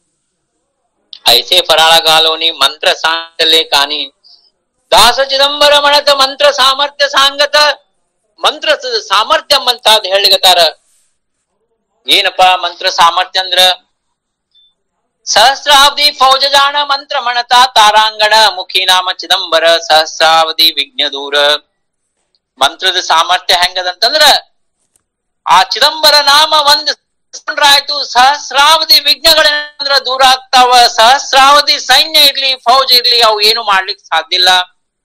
ಐಸೆ ಫರಾಳ ಗಾಲೋನಿ ಮಂತ್ರ ಸಾಂಗತಲೆ ಕಾನಿ ದಾಸ ಚಿದಂಬರ ಮಣತ ಮಂತ್ರ ಸಾಮರ್ಥ್ಯ ಸಾಂಗತ ಮಂತ್ರ ಸ- ಸಾಮರ್ಥ್ಯ ಅಂಬಂತಹದ್ದು ಹೇಳಿಗತ್ತಾರ ಏನಪ್ಪಾ ಮಂತ್ರ ಸಾಮರ್ಥ್ಯ ಅಂದ್ರ ಸಹಸ್ರಾವಧಿ ಫೌಜ ಜಾಣ ಮಂತ್ರ ಮಣತ ತಾರಾಂಗಣ ಮುಖಿ ನಾಮ ಚಿದಂಬರ ಸಹಸ್ರಾವಧಿ ವಿಘ್ನ ದೂರ ಮಂತ್ರದ ಸಾಮರ್ಥ್ಯ ಹೆಂಗದಂತಂದ್ರ ಆ ಚಿದಂಬರ ನಾಮ ಒಂದ್ ಆಯ್ತು ಸಹಸ್ರಾವಧಿ ವಿಘ್ನಗಳೇನಂದ್ರ ದೂರ ಆಗ್ತಾವ ಸಹಸ್ರಾವಧಿ ಸೈನ್ಯ ಇರ್ಲಿ ಫೌಜ್ ಇರ್ಲಿ ಅವು ಏನು ಮಾಡ್ಲಿಕ್ಕೆ ಸಾಧ್ಯ ಇಲ್ಲ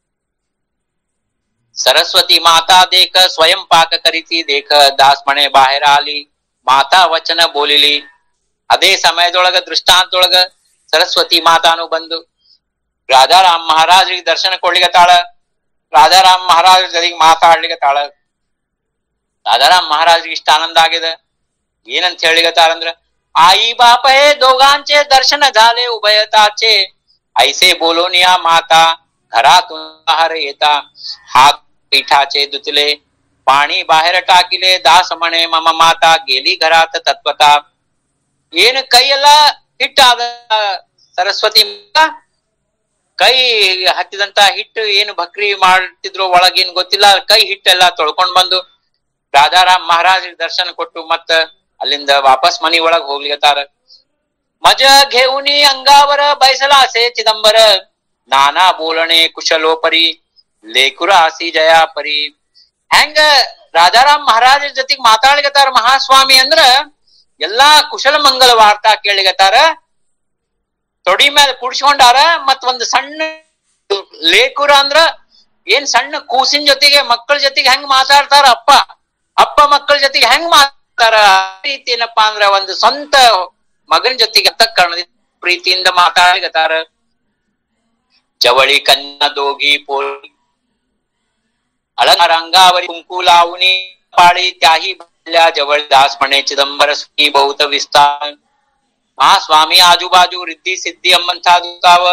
ಸರಸ್ವತಿ ಮಾತಾ ದೇಖ ಸ್ವಯಂ ಪಾಕ ಕರಿತಿ ದೇಖ ದಾಸ್ ಮನೆ ಬಾಹಿರ ಆಲಿ ಮಾತಾ ವಚನ ಬೋಲಿಲಿ ಅದೇ ಸಮಯದೊಳಗ ದೃಷ್ಟಾಂತದೊಳಗ ಸರಸ್ವತಿ ಮಾತಾನು ಬಂದು ರಾಜಾರಾಮ್ ಮಹಾರಾಜರಿಗೆ ದರ್ಶನ ಕೊಡ್ಲಿಕತ್ತಾಳ ರಾಜಾರಾಮ್ ಮಹಾರಾಜರ ಜೊತೆಗೆ ಮಾತಾಡ್ಲಿಕತ್ತಾಳ ರಾಜಾರಾಮ್ ಮಹಾರಾಜರಿಗೆ ಇಷ್ಟ ಆನಂದ ಆಗಿದೆ ಏನಂತ ಹೇಳಿಗತ್ತಾರಂದ್ರ आई बाप हे दोघांचे दर्शन झाले उभयताचे ऐसे बोलोनिया माता घरातून बाहेर येता हात पिठाचे दुतले पाणी बाहेर टाकिले दास म्हणे मम माता गेली घरात तत्वता ಏನ್ ಕೈ ಎಲ್ಲ ಹಿಟ್ಟಾದ ಸರಸ್ವತಿ ಮಾತಾ ಕೈ ಹತ್ತಿದಂತ ಹಿಟ್ಟು ಏನು ಭಕ್ರಿ ಮಾಡ್ತಿದ್ರು ಒಳಗೇನ್ ಗೊತ್ತಿಲ್ಲ ಕೈ ಹಿಟ್ಟೆಲ್ಲ ತೊಳ್ಕೊಂಡ್ ಬಂದು ರಾಜಾರಾಮ್ ಮಹಾರಾಜ್ ದರ್ಶನ ಕೊಟ್ಟು ಮತ್ತ ಅಲ್ಲಿಂದ ವಾಪಸ್ ಮನಿ ಒಳಗ್ ಹೋಗ್ಲಿಕತ್ತಾರ ಮಜ घेऊनी अंगावर बैसलासे चिदंबर ನಾನಾ ಬೋಲಣೆ ಕುಶಲೋಪರಿ ಲೇಕುರಾಸಿ ಜಯಾಪರಿ ಹೆಂಗ ರಾಜಾರಾಮ್ ಮಹಾರಾಜರ ಜೊತೆಗ್ ಮಾತಾಡ್ಲಿಕತ್ತಾರ ಮಹಾಸ್ವಾಮಿ ಅಂದ್ರ ಎಲ್ಲಾ ಕುಶಲ ಮಂಗಲ ವಾರ್ತಾ ಕೇಳಿಗತ್ತಾರ ತೊಡಿ ಮೇಲೆ ಕುಡ್ಸ್ಕೊಂಡಾರ ಮತ್ ಒಂದ್ ಸಣ್ಣ ಲೇಕುರ ಅಂದ್ರ ಏನ್ ಸಣ್ಣ ಕೂಸಿನ ಜೊತೆಗೆ ಮಕ್ಕಳ ಜೊತೆಗೆ ಹೆಂಗ್ ಮಾತಾಡ್ತಾರ ಅಪ್ಪ ಅಪ್ಪ ಮಕ್ಕಳ ಜೊತೆಗೆ ಹೆಂಗ್ ಮಾತಾಡ್ತಾರ ಆ ರೀತಿ ಏನಪ್ಪಾ ಅಂದ್ರ ಒಂದು ಸ್ವಂತ ಮಗನ ಜೊತೆಗೆ ಅಂತ ಕಾರಣದಿಂದ ಪ್ರೀತಿಯಿಂದ ಮಾತಾಡಗತ್ತಾರ ಜವಳಿ ಕನ್ನ ದೋಗಿ ಪೋಳಿ ಅಲಂಕಾರ ಅಂಗಾವರಿ ಕುಂಕು ಲಾವಣಿ ಪಾಳಿ ತ್ಯಾಹಿ ಬಾಲ್ಯ ಜವಳಿ ದಾಸ್ ಮಣೆ ಚಿದಂಬರ ಸುಖಿ ಬಹುತ ವಿಸ್ತಾರ ಆ ಸ್ವಾಮಿ ಆಜು ಬಾಜು ರಿದ್ದಿ ಸಿದ್ಧಿ ಎಂಬಂತಾವ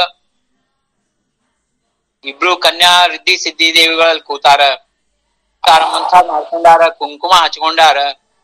ಇಬ್ರು ಕನ್ಯಾ ರಿದ್ದಿ ಸಿದ್ಧಿ ದೇವಿಗಳಲ್ಲಿ ಕೂತಾರ ಮಂಥ ಮಾಡ್ಕೊಂಡಾರ ಕುಂಕುಮ ಹಚ್ಕೊಂಡಾರ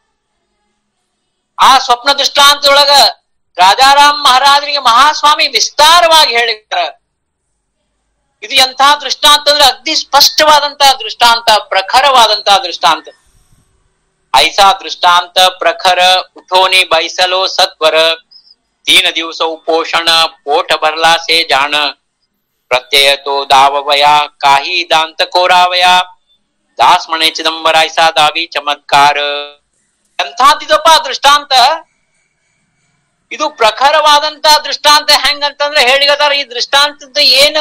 ಆ ಸ್ವಪ್ನ ದೃಷ್ಟಾಂತದೊಳಗ ರಾಜಾರಾಮ್ ಮಹಾರಾಜರಿಗೆ ಮಹಾಸ್ವಾಮಿ ವಿಸ್ತಾರವಾಗಿ ಹೇಳಿದಾರ ಇದು ಎಂಥ ದೃಷ್ಟಾಂತ ಅಂದ್ರೆ ಅಗ್ದಿ ಸ್ಪಷ್ಟವಾದಂತಹ ದೃಷ್ಟಾಂತ ಪ್ರಖರವಾದಂತಹ ದೃಷ್ಟಾಂತ ಐಸಾ ದೃಷ್ಟಾಂತ ಪ್ರಖರ ಉಠೋನಿ ಬೈಸಲೋ ಸತ್ವರ तीन दिवस उपोषण पोट भरला से जाण प्रत्यय तो दाववया काही दांत कोरावया ದಾಸ್ ಮಣೆ ಚಿದಂಬರ ಐಸಾ ದಾವಿ ಚಮತ್ಕಾರ ಎಂಥದಿದಪ್ಪ ದೃಷ್ಟಾಂತ ಇದು ಪ್ರಖರವಾದಂತ ದೃಷ್ಟಾಂತ ಹೆಂಗಂತಂದ್ರೆ ಹೇಳಿಗದಾರ ಈ ದೃಷ್ಟಾಂತದ ಏನ್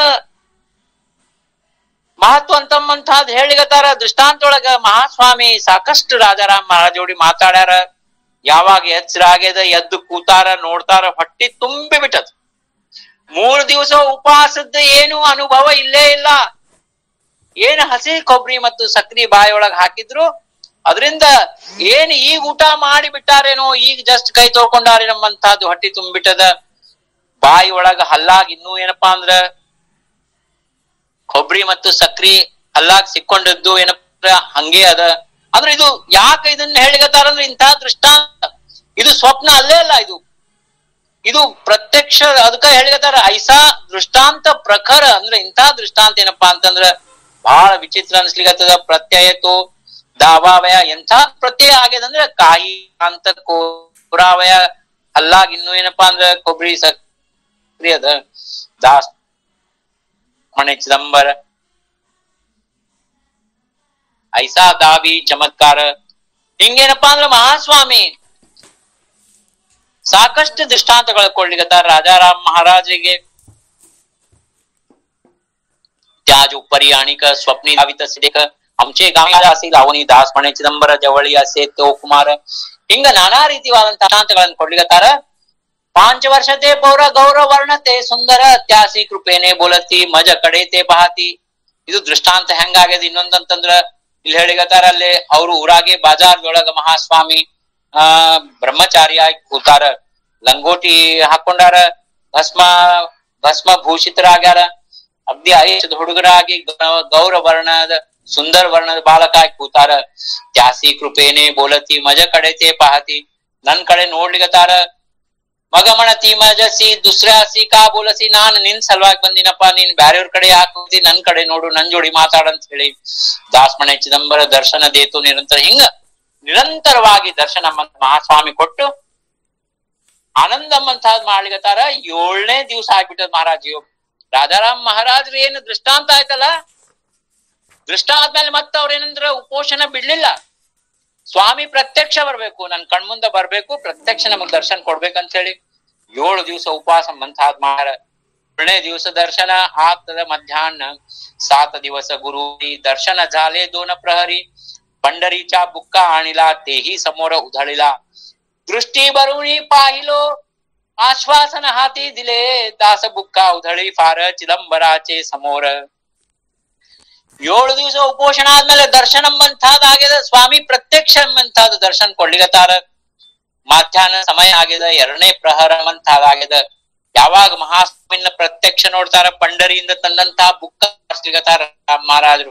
ಮಹತ್ವ ಅಂತಮ್ಮಂತಹದ್ ಹೇಳಿಗತಾರ ದೃಷ್ಟಾಂತೊಳಗ ಮಹಾಸ್ವಾಮಿ ಸಾಕಷ್ಟು ರಾಜಾರಾಮ್ ಮಹಾರಾಜೋಡಿ ಮಾತಾಡ್ಯಾರ ಯಾವಾಗ ಎಚ್ಚರಾಗ್ಯದ ಎದ್ದು ಕೂತಾರ ನೋಡ್ತಾರ ಹೊಟ್ಟಿ ತುಂಬಿ ಬಿಟ್ಟದ ಮೂರ್ ದಿವಸ ಉಪವಾಸದ ಏನು ಅನುಭವ ಇಲ್ಲೇ ಇಲ್ಲ ಏನ್ ಹಸಿ ಕೊಬ್ಬರಿ ಮತ್ತು ಸಕ್ರಿ ಬಾಯಿಯೊಳಗ ಹಾಕಿದ್ರು ಅದರಿಂದ ಏನ್ ಈಗ ಊಟ ಮಾಡಿ ಬಿಟ್ಟಾರೇನೋ ಈಗ ಜಸ್ಟ್ ಕೈ ತೊಳ್ಕೊಂಡಾರೆ ನಮ್ಮಂತಹದ್ದು ಹೊಟ್ಟಿ ತುಂಬಿಟ್ಟದ ಬಾಯಿ ಒಳಗ ಹಲ್ಲಾಗ್ ಇನ್ನೂ ಏನಪ್ಪಾ ಅಂದ್ರ ಕೊಬ್ಬರಿ ಮತ್ತು ಸಕ್ರಿ ಹಲ್ಲಾಗ್ ಸಿಕ್ಕೊಂಡಿದ್ದು ಏನಪ್ಪ ಹಂಗೆ ಅದ ಅಂದ್ರೆ ಇದು ಯಾಕೆ ಇದನ್ನ ಹೇಳಿಗತ್ತಾರ ಅಂದ್ರೆ ಇಂತಹ ದೃಷ್ಟಾಂತ ಇದು ಸ್ವಪ್ನ ಅಲ್ಲೇ ಅಲ್ಲ ಇದು ಇದು ಪ್ರತ್ಯಕ್ಷ ಅದಕ್ಕ ಹೇಳಿಗತ್ತಾರ ಐಸಾ ದೃಷ್ಟಾಂತ ಪ್ರಖರ ಅಂದ್ರೆ ಇಂತಹ ದೃಷ್ಟಾಂತ ಏನಪ್ಪಾ ಅಂತಂದ್ರ ಬಹಳ ವಿಚಿತ್ರ ಅನ್ಸ್ಲಿಕ್ಕತ್ತದ ಪ್ರತ್ಯಯತು ದಾವಾವಯ ಎಂಥ ಪ್ರತ್ಯಯ ಆಗ್ಯದ ಅಂದ್ರೆ ಕಾಯಿ ಅಂತ ಕೋರಾವಯ ಹಲ್ಲಾಗ್ ಇನ್ನು ಏನಪ್ಪಾ ಅಂದ್ರ ಕೊಬ್ಬರಿ ಸಕ್ರಿ ಅದ ದಾಸ್ ಮಣೆ ಚಿದಂಬರ ಐಸಾ ದಾವಿ ಚಮತ್ಕಾರ ಹಿಂಗೇನಪ್ಪಾ ಅಂದ್ರ ಮಹಾಸ್ವಾಮಿ ಸಾಕಷ್ಟು ದೃಷ್ಟಾಂತಗಳು ಕೊಡ್ಲಿಕತ್ತಾರ ರಾಜಾರಾಮ್ ಮಹಾರಾಜರಿಗೆ त्याज उपरी आणिक स्वप्नी धावित सिदेक आमचे गावी असे लावणी दास म्हणे ಚಿದಂಬರ ಜವಳಿ ಅಸೆ ತೋ ಕುಮಾರ ಹಿಂಗ ನಾನಾ ರೀತಿಯಾದಂತಹ ದೃಷ್ಟಾಂತಗಳನ್ನು ಕೊಡ್ಲಿಕತ್ತಾರ ಪಾಂಚ ವರ್ಷತೆ ಪೌರ ಗೌರವ ವರ್ಣತೆ ಸುಂದರ ತ್ಯಾಸಿ ಕೃಪೇನೆ ಬೋಲತಿ ಮಜ ಕಡೆತೆ ಬಹಾತಿ ಇದು ದೃಷ್ಟಾಂತ ಹೆಂಗಾಗ್ಯದ ಇನ್ನೊಂದಂತಂದ್ರ ಇಲ್ಲಿ ಹೇಳಿಗತ್ತಾರ ಅಲ್ಲಿ ಅವ್ರು ಊರಾಗೆ ಬಾಜಾರ್ದೊಳಗ ಮಹಾಸ್ವಾಮಿ ಆ ಬ್ರಹ್ಮಚಾರಿಯಾಗಿ ಕೂತಾರ ಲಂಗೋಟಿ ಹಾಕೊಂಡಾರ ಭಸ್ಮ ಭಸ್ಮ ಭೂಷಿತರಾಗ್ಯಾರ ಅಗ್ದಿ ಆಯುಷದ ಹುಡುಗರಾಗಿ ಗೌ- ಗೌರ ವರ್ಣದ ಸುಂದರ ವರ್ಣದ ಬಾಲಕಾಗಿ ಕೂತಾರ ತ್ಯಾಸಿ ಕೃಪೇನೆ ಬೋಲತಿ ಮಜ ಕಡೆತೆ ಪಾಹತಿ ನನ್ ಕಡೆ ನೋಡ್ಲಿಗತ್ತಾರ ಮಗ ಮಣತಿ ಮಜಸಿ ದುಸ್ರಾಸಿ ಕಾ ಬೋಲಸಿ ನಾನ್ ನಿನ್ ಸಲುವಾಗಿ ಬಂದಿನಪ್ಪ ನೀನ್ ಬ್ಯಾರೆಯವ್ರ ಕಡೆ ಯಾಕೆ ಹೋಗ್ತಿ ನನ್ ಕಡೆ ನೋಡು ನನ್ ಜೋಡಿ ಮಾತಾಡಂತ ಹೇಳಿ ದಾಸ್ಮಣೆ ಚಿದಂಬರ ದರ್ಶನ ದೇತು ನಿರಂತರ ಹಿಂಗ ನಿರಂತರವಾಗಿ ದರ್ಶನ ಮ- ಮಹಾಸ್ವಾಮಿ ಕೊಟ್ಟು ಆನಂದಮ್ಮಂತಹದ್ ಮಾಡ್ಲಿಕತ್ತಾರ ಏಳನೇ ದಿವಸ ಆಗ್ಬಿಟ್ಟದ ಮಹಾರಾಜಿಯು ರಾಜಾರಾಮ್ ಮಹಾರಾಜ್ರು ಏನು ದೃಷ್ಟಾಂತ ಆಯ್ತಲ್ಲ ದೃಷ್ಟ ಆದ್ಮೇಲೆ ಮತ್ತೆ ಅವ್ರೇನಂದ್ರ ಉಪೋಷಣ ಬಿಡ್ಲಿಲ್ಲ ಸ್ವಾಮಿ ಪ್ರತ್ಯಕ್ಷ ಬರ್ಬೇಕು ನನ್ ಕಣ್ಮುಂದ ಬರ್ಬೇಕು ಪ್ರತ್ಯಕ್ಷ ನಮಗ್ ದರ್ಶನ ಕೊಡ್ಬೇಕಂತ ಹೇಳಿ ಏಳು ದಿವಸ ಉಪವಾಸ ಮಂತಾದ್ ಮಾರ ಏಳನೇ ದಿವಸ ದರ್ಶನ ಆಗ್ತದ ಮಧ್ಯಾಹ್ನ सात दिवस गुरु दर्शन झाले दोन प्रहरी पंढरीच्या बुक्का आणिला तेही समोर उधळिला दृष्टी बरुणी पाहिलो आश्वासन हाती दिले दास बुक्का उधळी फार ಚಿದಂಬರಾಚೆ ಸಮೋರ ಏಳು ದಿವಸ ಉಪೋಷಣ ಆದ್ಮೇಲೆ ದರ್ಶನ ಎಂಬಂತಾದ್ ಆಗ್ಯದ ಸ್ವಾಮಿ ಪ್ರತ್ಯಕ್ಷ ಎಂಬಂತಾದ್ ದರ್ಶನ ಕೊಡ್ಲಿಕತ್ತಾರ ಮಧ್ಯಾಹ್ನ ಸಮಯ ಆಗ್ಯದ ಎರಡನೇ ಪ್ರಹರ ಎಂಬಂತಾದ್ ಆಗ್ಯದ ಯಾವಾಗ ಮಹಾಸ್ವಾಮಿನ ಪ್ರತ್ಯಕ್ಷ ನೋಡ್ತಾರ ಪಂಡರಿಯಿಂದ ತಂದಂತಹ ಬುಕ್ಕ ಹಚ್ಲಿಕತ್ತಾರ ಮಹಾರಾಜರು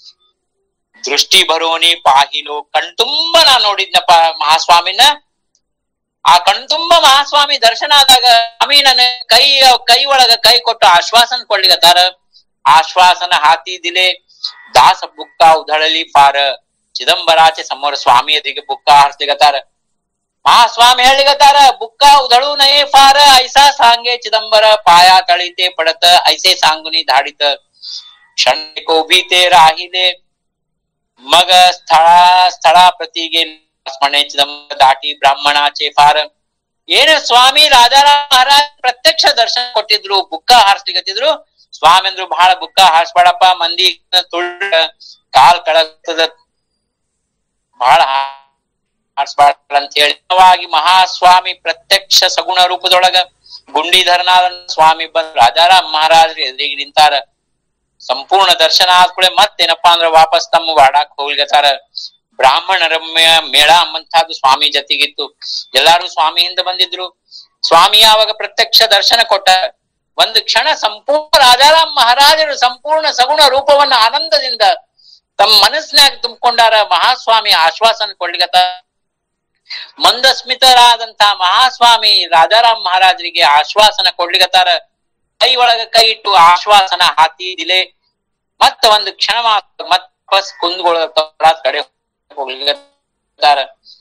ದೃಷ್ಟಿ ಬರೋನಿ ಪಾಹಿಲು ಕಣ್ತುಂಬ ನಾ ನೋಡಿದ್ನಪ್ಪ ಮಹಾಸ್ವಾಮಿನ ಆ ಕಣ್ತುಂಬ ಮಹಾಸ್ವಾಮಿ ದರ್ಶನ ಆದಾಗ ಸ್ವಾಮಿ ನನ್ನ ಕೈ ಕೈ ಒಳಗ ಕೈ ಕೊಟ್ಟು ಆಶ್ವಾಸನ ಕೊಡ್ಲಿಕತ್ತಾರ ಆಶ್ವಾಸನ ಹಾತಿ ದಿಲೆ ದಾಸ ಬುಕ್ಕ ಉಧಳಲಿ ಫಾರ ಚಿದಂಬರಾಚೆ ಸಮೋರ ಸ್ವಾಮಿ ಎದುರಿಗೆ ಬುಕ್ಕ ಹಾರಿಸ್ಲಿಕತ್ತಾರ ಮಹಾಸ್ವಾಮಿ ಹೇಳಿಗತ್ತಾರ ಬುಕ್ಕ ಉಧಳು ನಯೇ ಫಾರ ಐಸಾ ಸಾಂಗೆ ಚಿದಂಬರ ಪಾಯ ತಳಿತೆ ಪಡತ ಐಸೆ ಸಾಂಗುನಿ ಧಾಡಿತ क्षण को भी ते राहिले मग स्थळा स्थळाप्रती गेले म्हणे चिदंबर दाटी ब्राह्मणाचे फार ಏನು ಸ್ವಾಮಿ ರಾಜಾರಾಮ್ ಮಹಾರಾಜ್ ಪ್ರತ್ಯಕ್ಷ ದರ್ಶನ ಕೊಟ್ಟಿದ್ರು ಬುಕ್ಕ ಹಾರಿಸ್ಲಿಕತ್ತಿದ್ರು ಸ್ವಾಮಿ ಅಂದ್ರು ಬಹಳ ಬುಕ್ಕ ಹಾರಿಸ್ಬೇಡಪ್ಪ ಮಂದಿ ತುಳ್ಳ ಕಾಲ್ ಕಳಗ್ತದ ಬಹಳ ಹಾರಿಸ್ಬಾರ್ದ ಅಂತ ಹೇಳಿ ನಿಜವಾಗಿ ಮಹಾಸ್ವಾಮಿ ಪ್ರತ್ಯಕ್ಷ ಸಗುಣ ರೂಪದೊಳಗ ಗುಂಡಿಧರನಾದ ಸ್ವಾಮಿ ಬಂದ್ ರಾಜಾರಾಮ್ ಮಹಾರಾಜರು ಎದುರಿಗೆ ನಿಂತಾರ ಸಂಪೂರ್ಣ ದರ್ಶನ ಆದ್ಕೂಳೆ ಮತ್ತೇನಪ್ಪಾ ಅಂದ್ರ ವಾಪಸ್ ತಮ್ಮ ವಾಡಾಕ್ ಹೋಗ್ಲಿಕತ್ತಾರ ಬ್ರಾಹ್ಮಣರ ಮೇ- ಮೇಳ ಅಂಬಂತಹದ್ದು ಸ್ವಾಮಿ ಜೊತೆಗಿತ್ತು ಎಲ್ಲಾರು ಸ್ವಾಮಿ ಹಿಂದ ಬಂದಿದ್ರು ಸ್ವಾಮಿ ಆವಾಗ ಪ್ರತ್ಯಕ್ಷ ದರ್ಶನ ಕೊಟ್ಟ ಒಂದು ಕ್ಷಣ ಸಂಪೂರ್ಣ ರಾಜಾರಾಮ್ ಮಹಾರಾಜರು ಸಂಪೂರ್ಣ ಸಗುಣ ರೂಪವನ್ನ ಆನಂದದಿಂದ ತಮ್ಮ ಮನಸ್ಸಿನಾಗ ತುಂಬಿಕೊಂಡಾರ ಮಹಾಸ್ವಾಮಿ ಆಶ್ವಾಸನ ಕೊಡ್ಲಿಕತ್ತ ಮಂದಸ್ಮಿತರಾದಂತಹ ಮಹಾಸ್ವಾಮಿ ರಾಜಾರಾಮ್ ಮಹಾರಾಜರಿಗೆ ಆಶ್ವಾಸನ ಕೊಡ್ಲಿಕತ್ತಾರ ಕೈ ಒಳಗ ಕೈ ಇಟ್ಟು ಆಶ್ವಾಸನ ಹಾತಿ ದಿಲೆ ಮತ್ತ ಒಂದು ಕ್ಷಣ ಮಾತ್ರ ಮತ್ ವಾಪಸ್ ಕುಂದ್ಗೊಳ ಕಡೆ ಹೋಗ್ಲಿಕತ್ತಾರ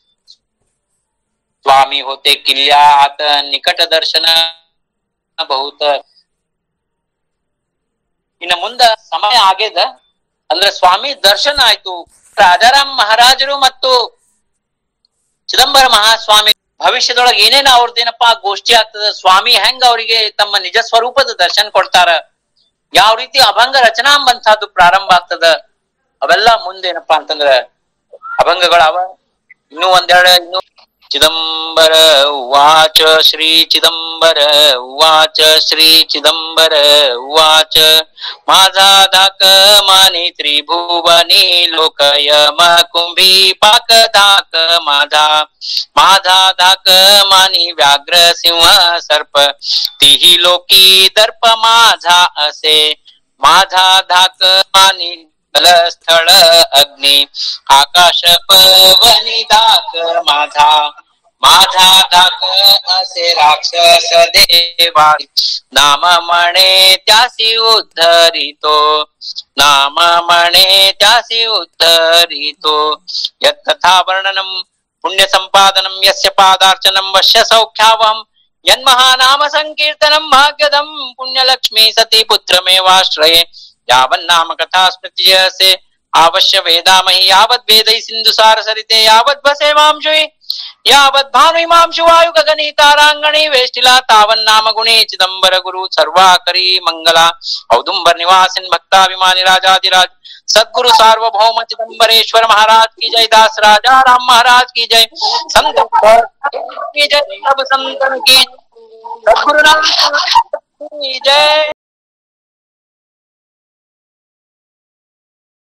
ಸ್ವಾಮಿ ಹೋತೆ किल्ल्या आत निकट दर्शन ಬಹುತ ಇನ್ನ ಮುಂದ ಸಮಯ ಆಗ್ಯದ ಅಂದ್ರೆ ಸ್ವಾಮಿ ದರ್ಶನ ಆಯ್ತು ರಾಜಾರಾಮ್ ಮಹಾರಾಜರು ಮತ್ತು ಚಿದಂಬರ ಮಹಾಸ್ವಾಮಿ ಭವಿಷ್ಯದೊಳಗ ಏನೇನ ಅವ್ರದ್ದೇನಪ್ಪಾ ಗೋಷ್ಠಿ ಆಗ್ತದ ಸ್ವಾಮಿ ಹೆಂಗ ಅವರಿಗೆ ತಮ್ಮ ನಿಜ ಸ್ವರೂಪದ ದರ್ಶನ ಕೊಡ್ತಾರ ಯಾವ ರೀತಿ ಅಭಂಗ ರಚನಾಂಬಂತಹದ್ದು ಪ್ರಾರಂಭ ಆಗ್ತದ ಅವೆಲ್ಲ ಮುಂದೇನಪ್ಪಾ ಅಂತಂದ್ರ ಅಭಂಗಗಳ ಅವ ಇನ್ನೂ ಒಂದೆರಡು ಇನ್ನು ಚಿದಂಬರ ಉವಾಚ ಶ್ರೀ ಚಿದಂಬರ ಉವಾಚ ಶ್ರೀ ಚಿದಂಬರ ಉವಾಚ माझा धाक माने त्रिभुवनी लोकयम कुंभी पाक धाक माझा माझा धाक मानी व्याघ्र सिंह सर्प तिही लोकी दर्प माझा असे माझा धाक मानी स्थळ अग्नी आकाश पवनी धाक माझा माझा धाक असे राक्षस देवा नाम म्हणे त्यासी उद्धरितो नाम म्हणे त्यासी उद्धरितो यत्तथा वर्णनम पुण्य संपादनम यस्य पादार्चनम वश्य सौख्यावहम यन्महानाम संकीर्तनम भाग्यदम पुण्यलक्ष्मी सती पुत्रमेवाश्रये यावन्नाम कथा स्मृतियसे आवश्य वेदामहि यावत् वेदै सिन्धुसार सरिते यावत् भसेमांशुहि यावत् भानुमांशु वायु गगनी तारांगणी वेष्टिला तावन्नाम गुणे चिदंबर गुरु सर्वाकरी मंगला औदुंबर निवासिन भक्ताभिमानी राजाधिराज सदगुरु सार्वभौम चिदंबरेश्वर महाराज की जय दास राजा राम महाराज की जय संत की जय सब संतन की सदगुरुनाथ की जय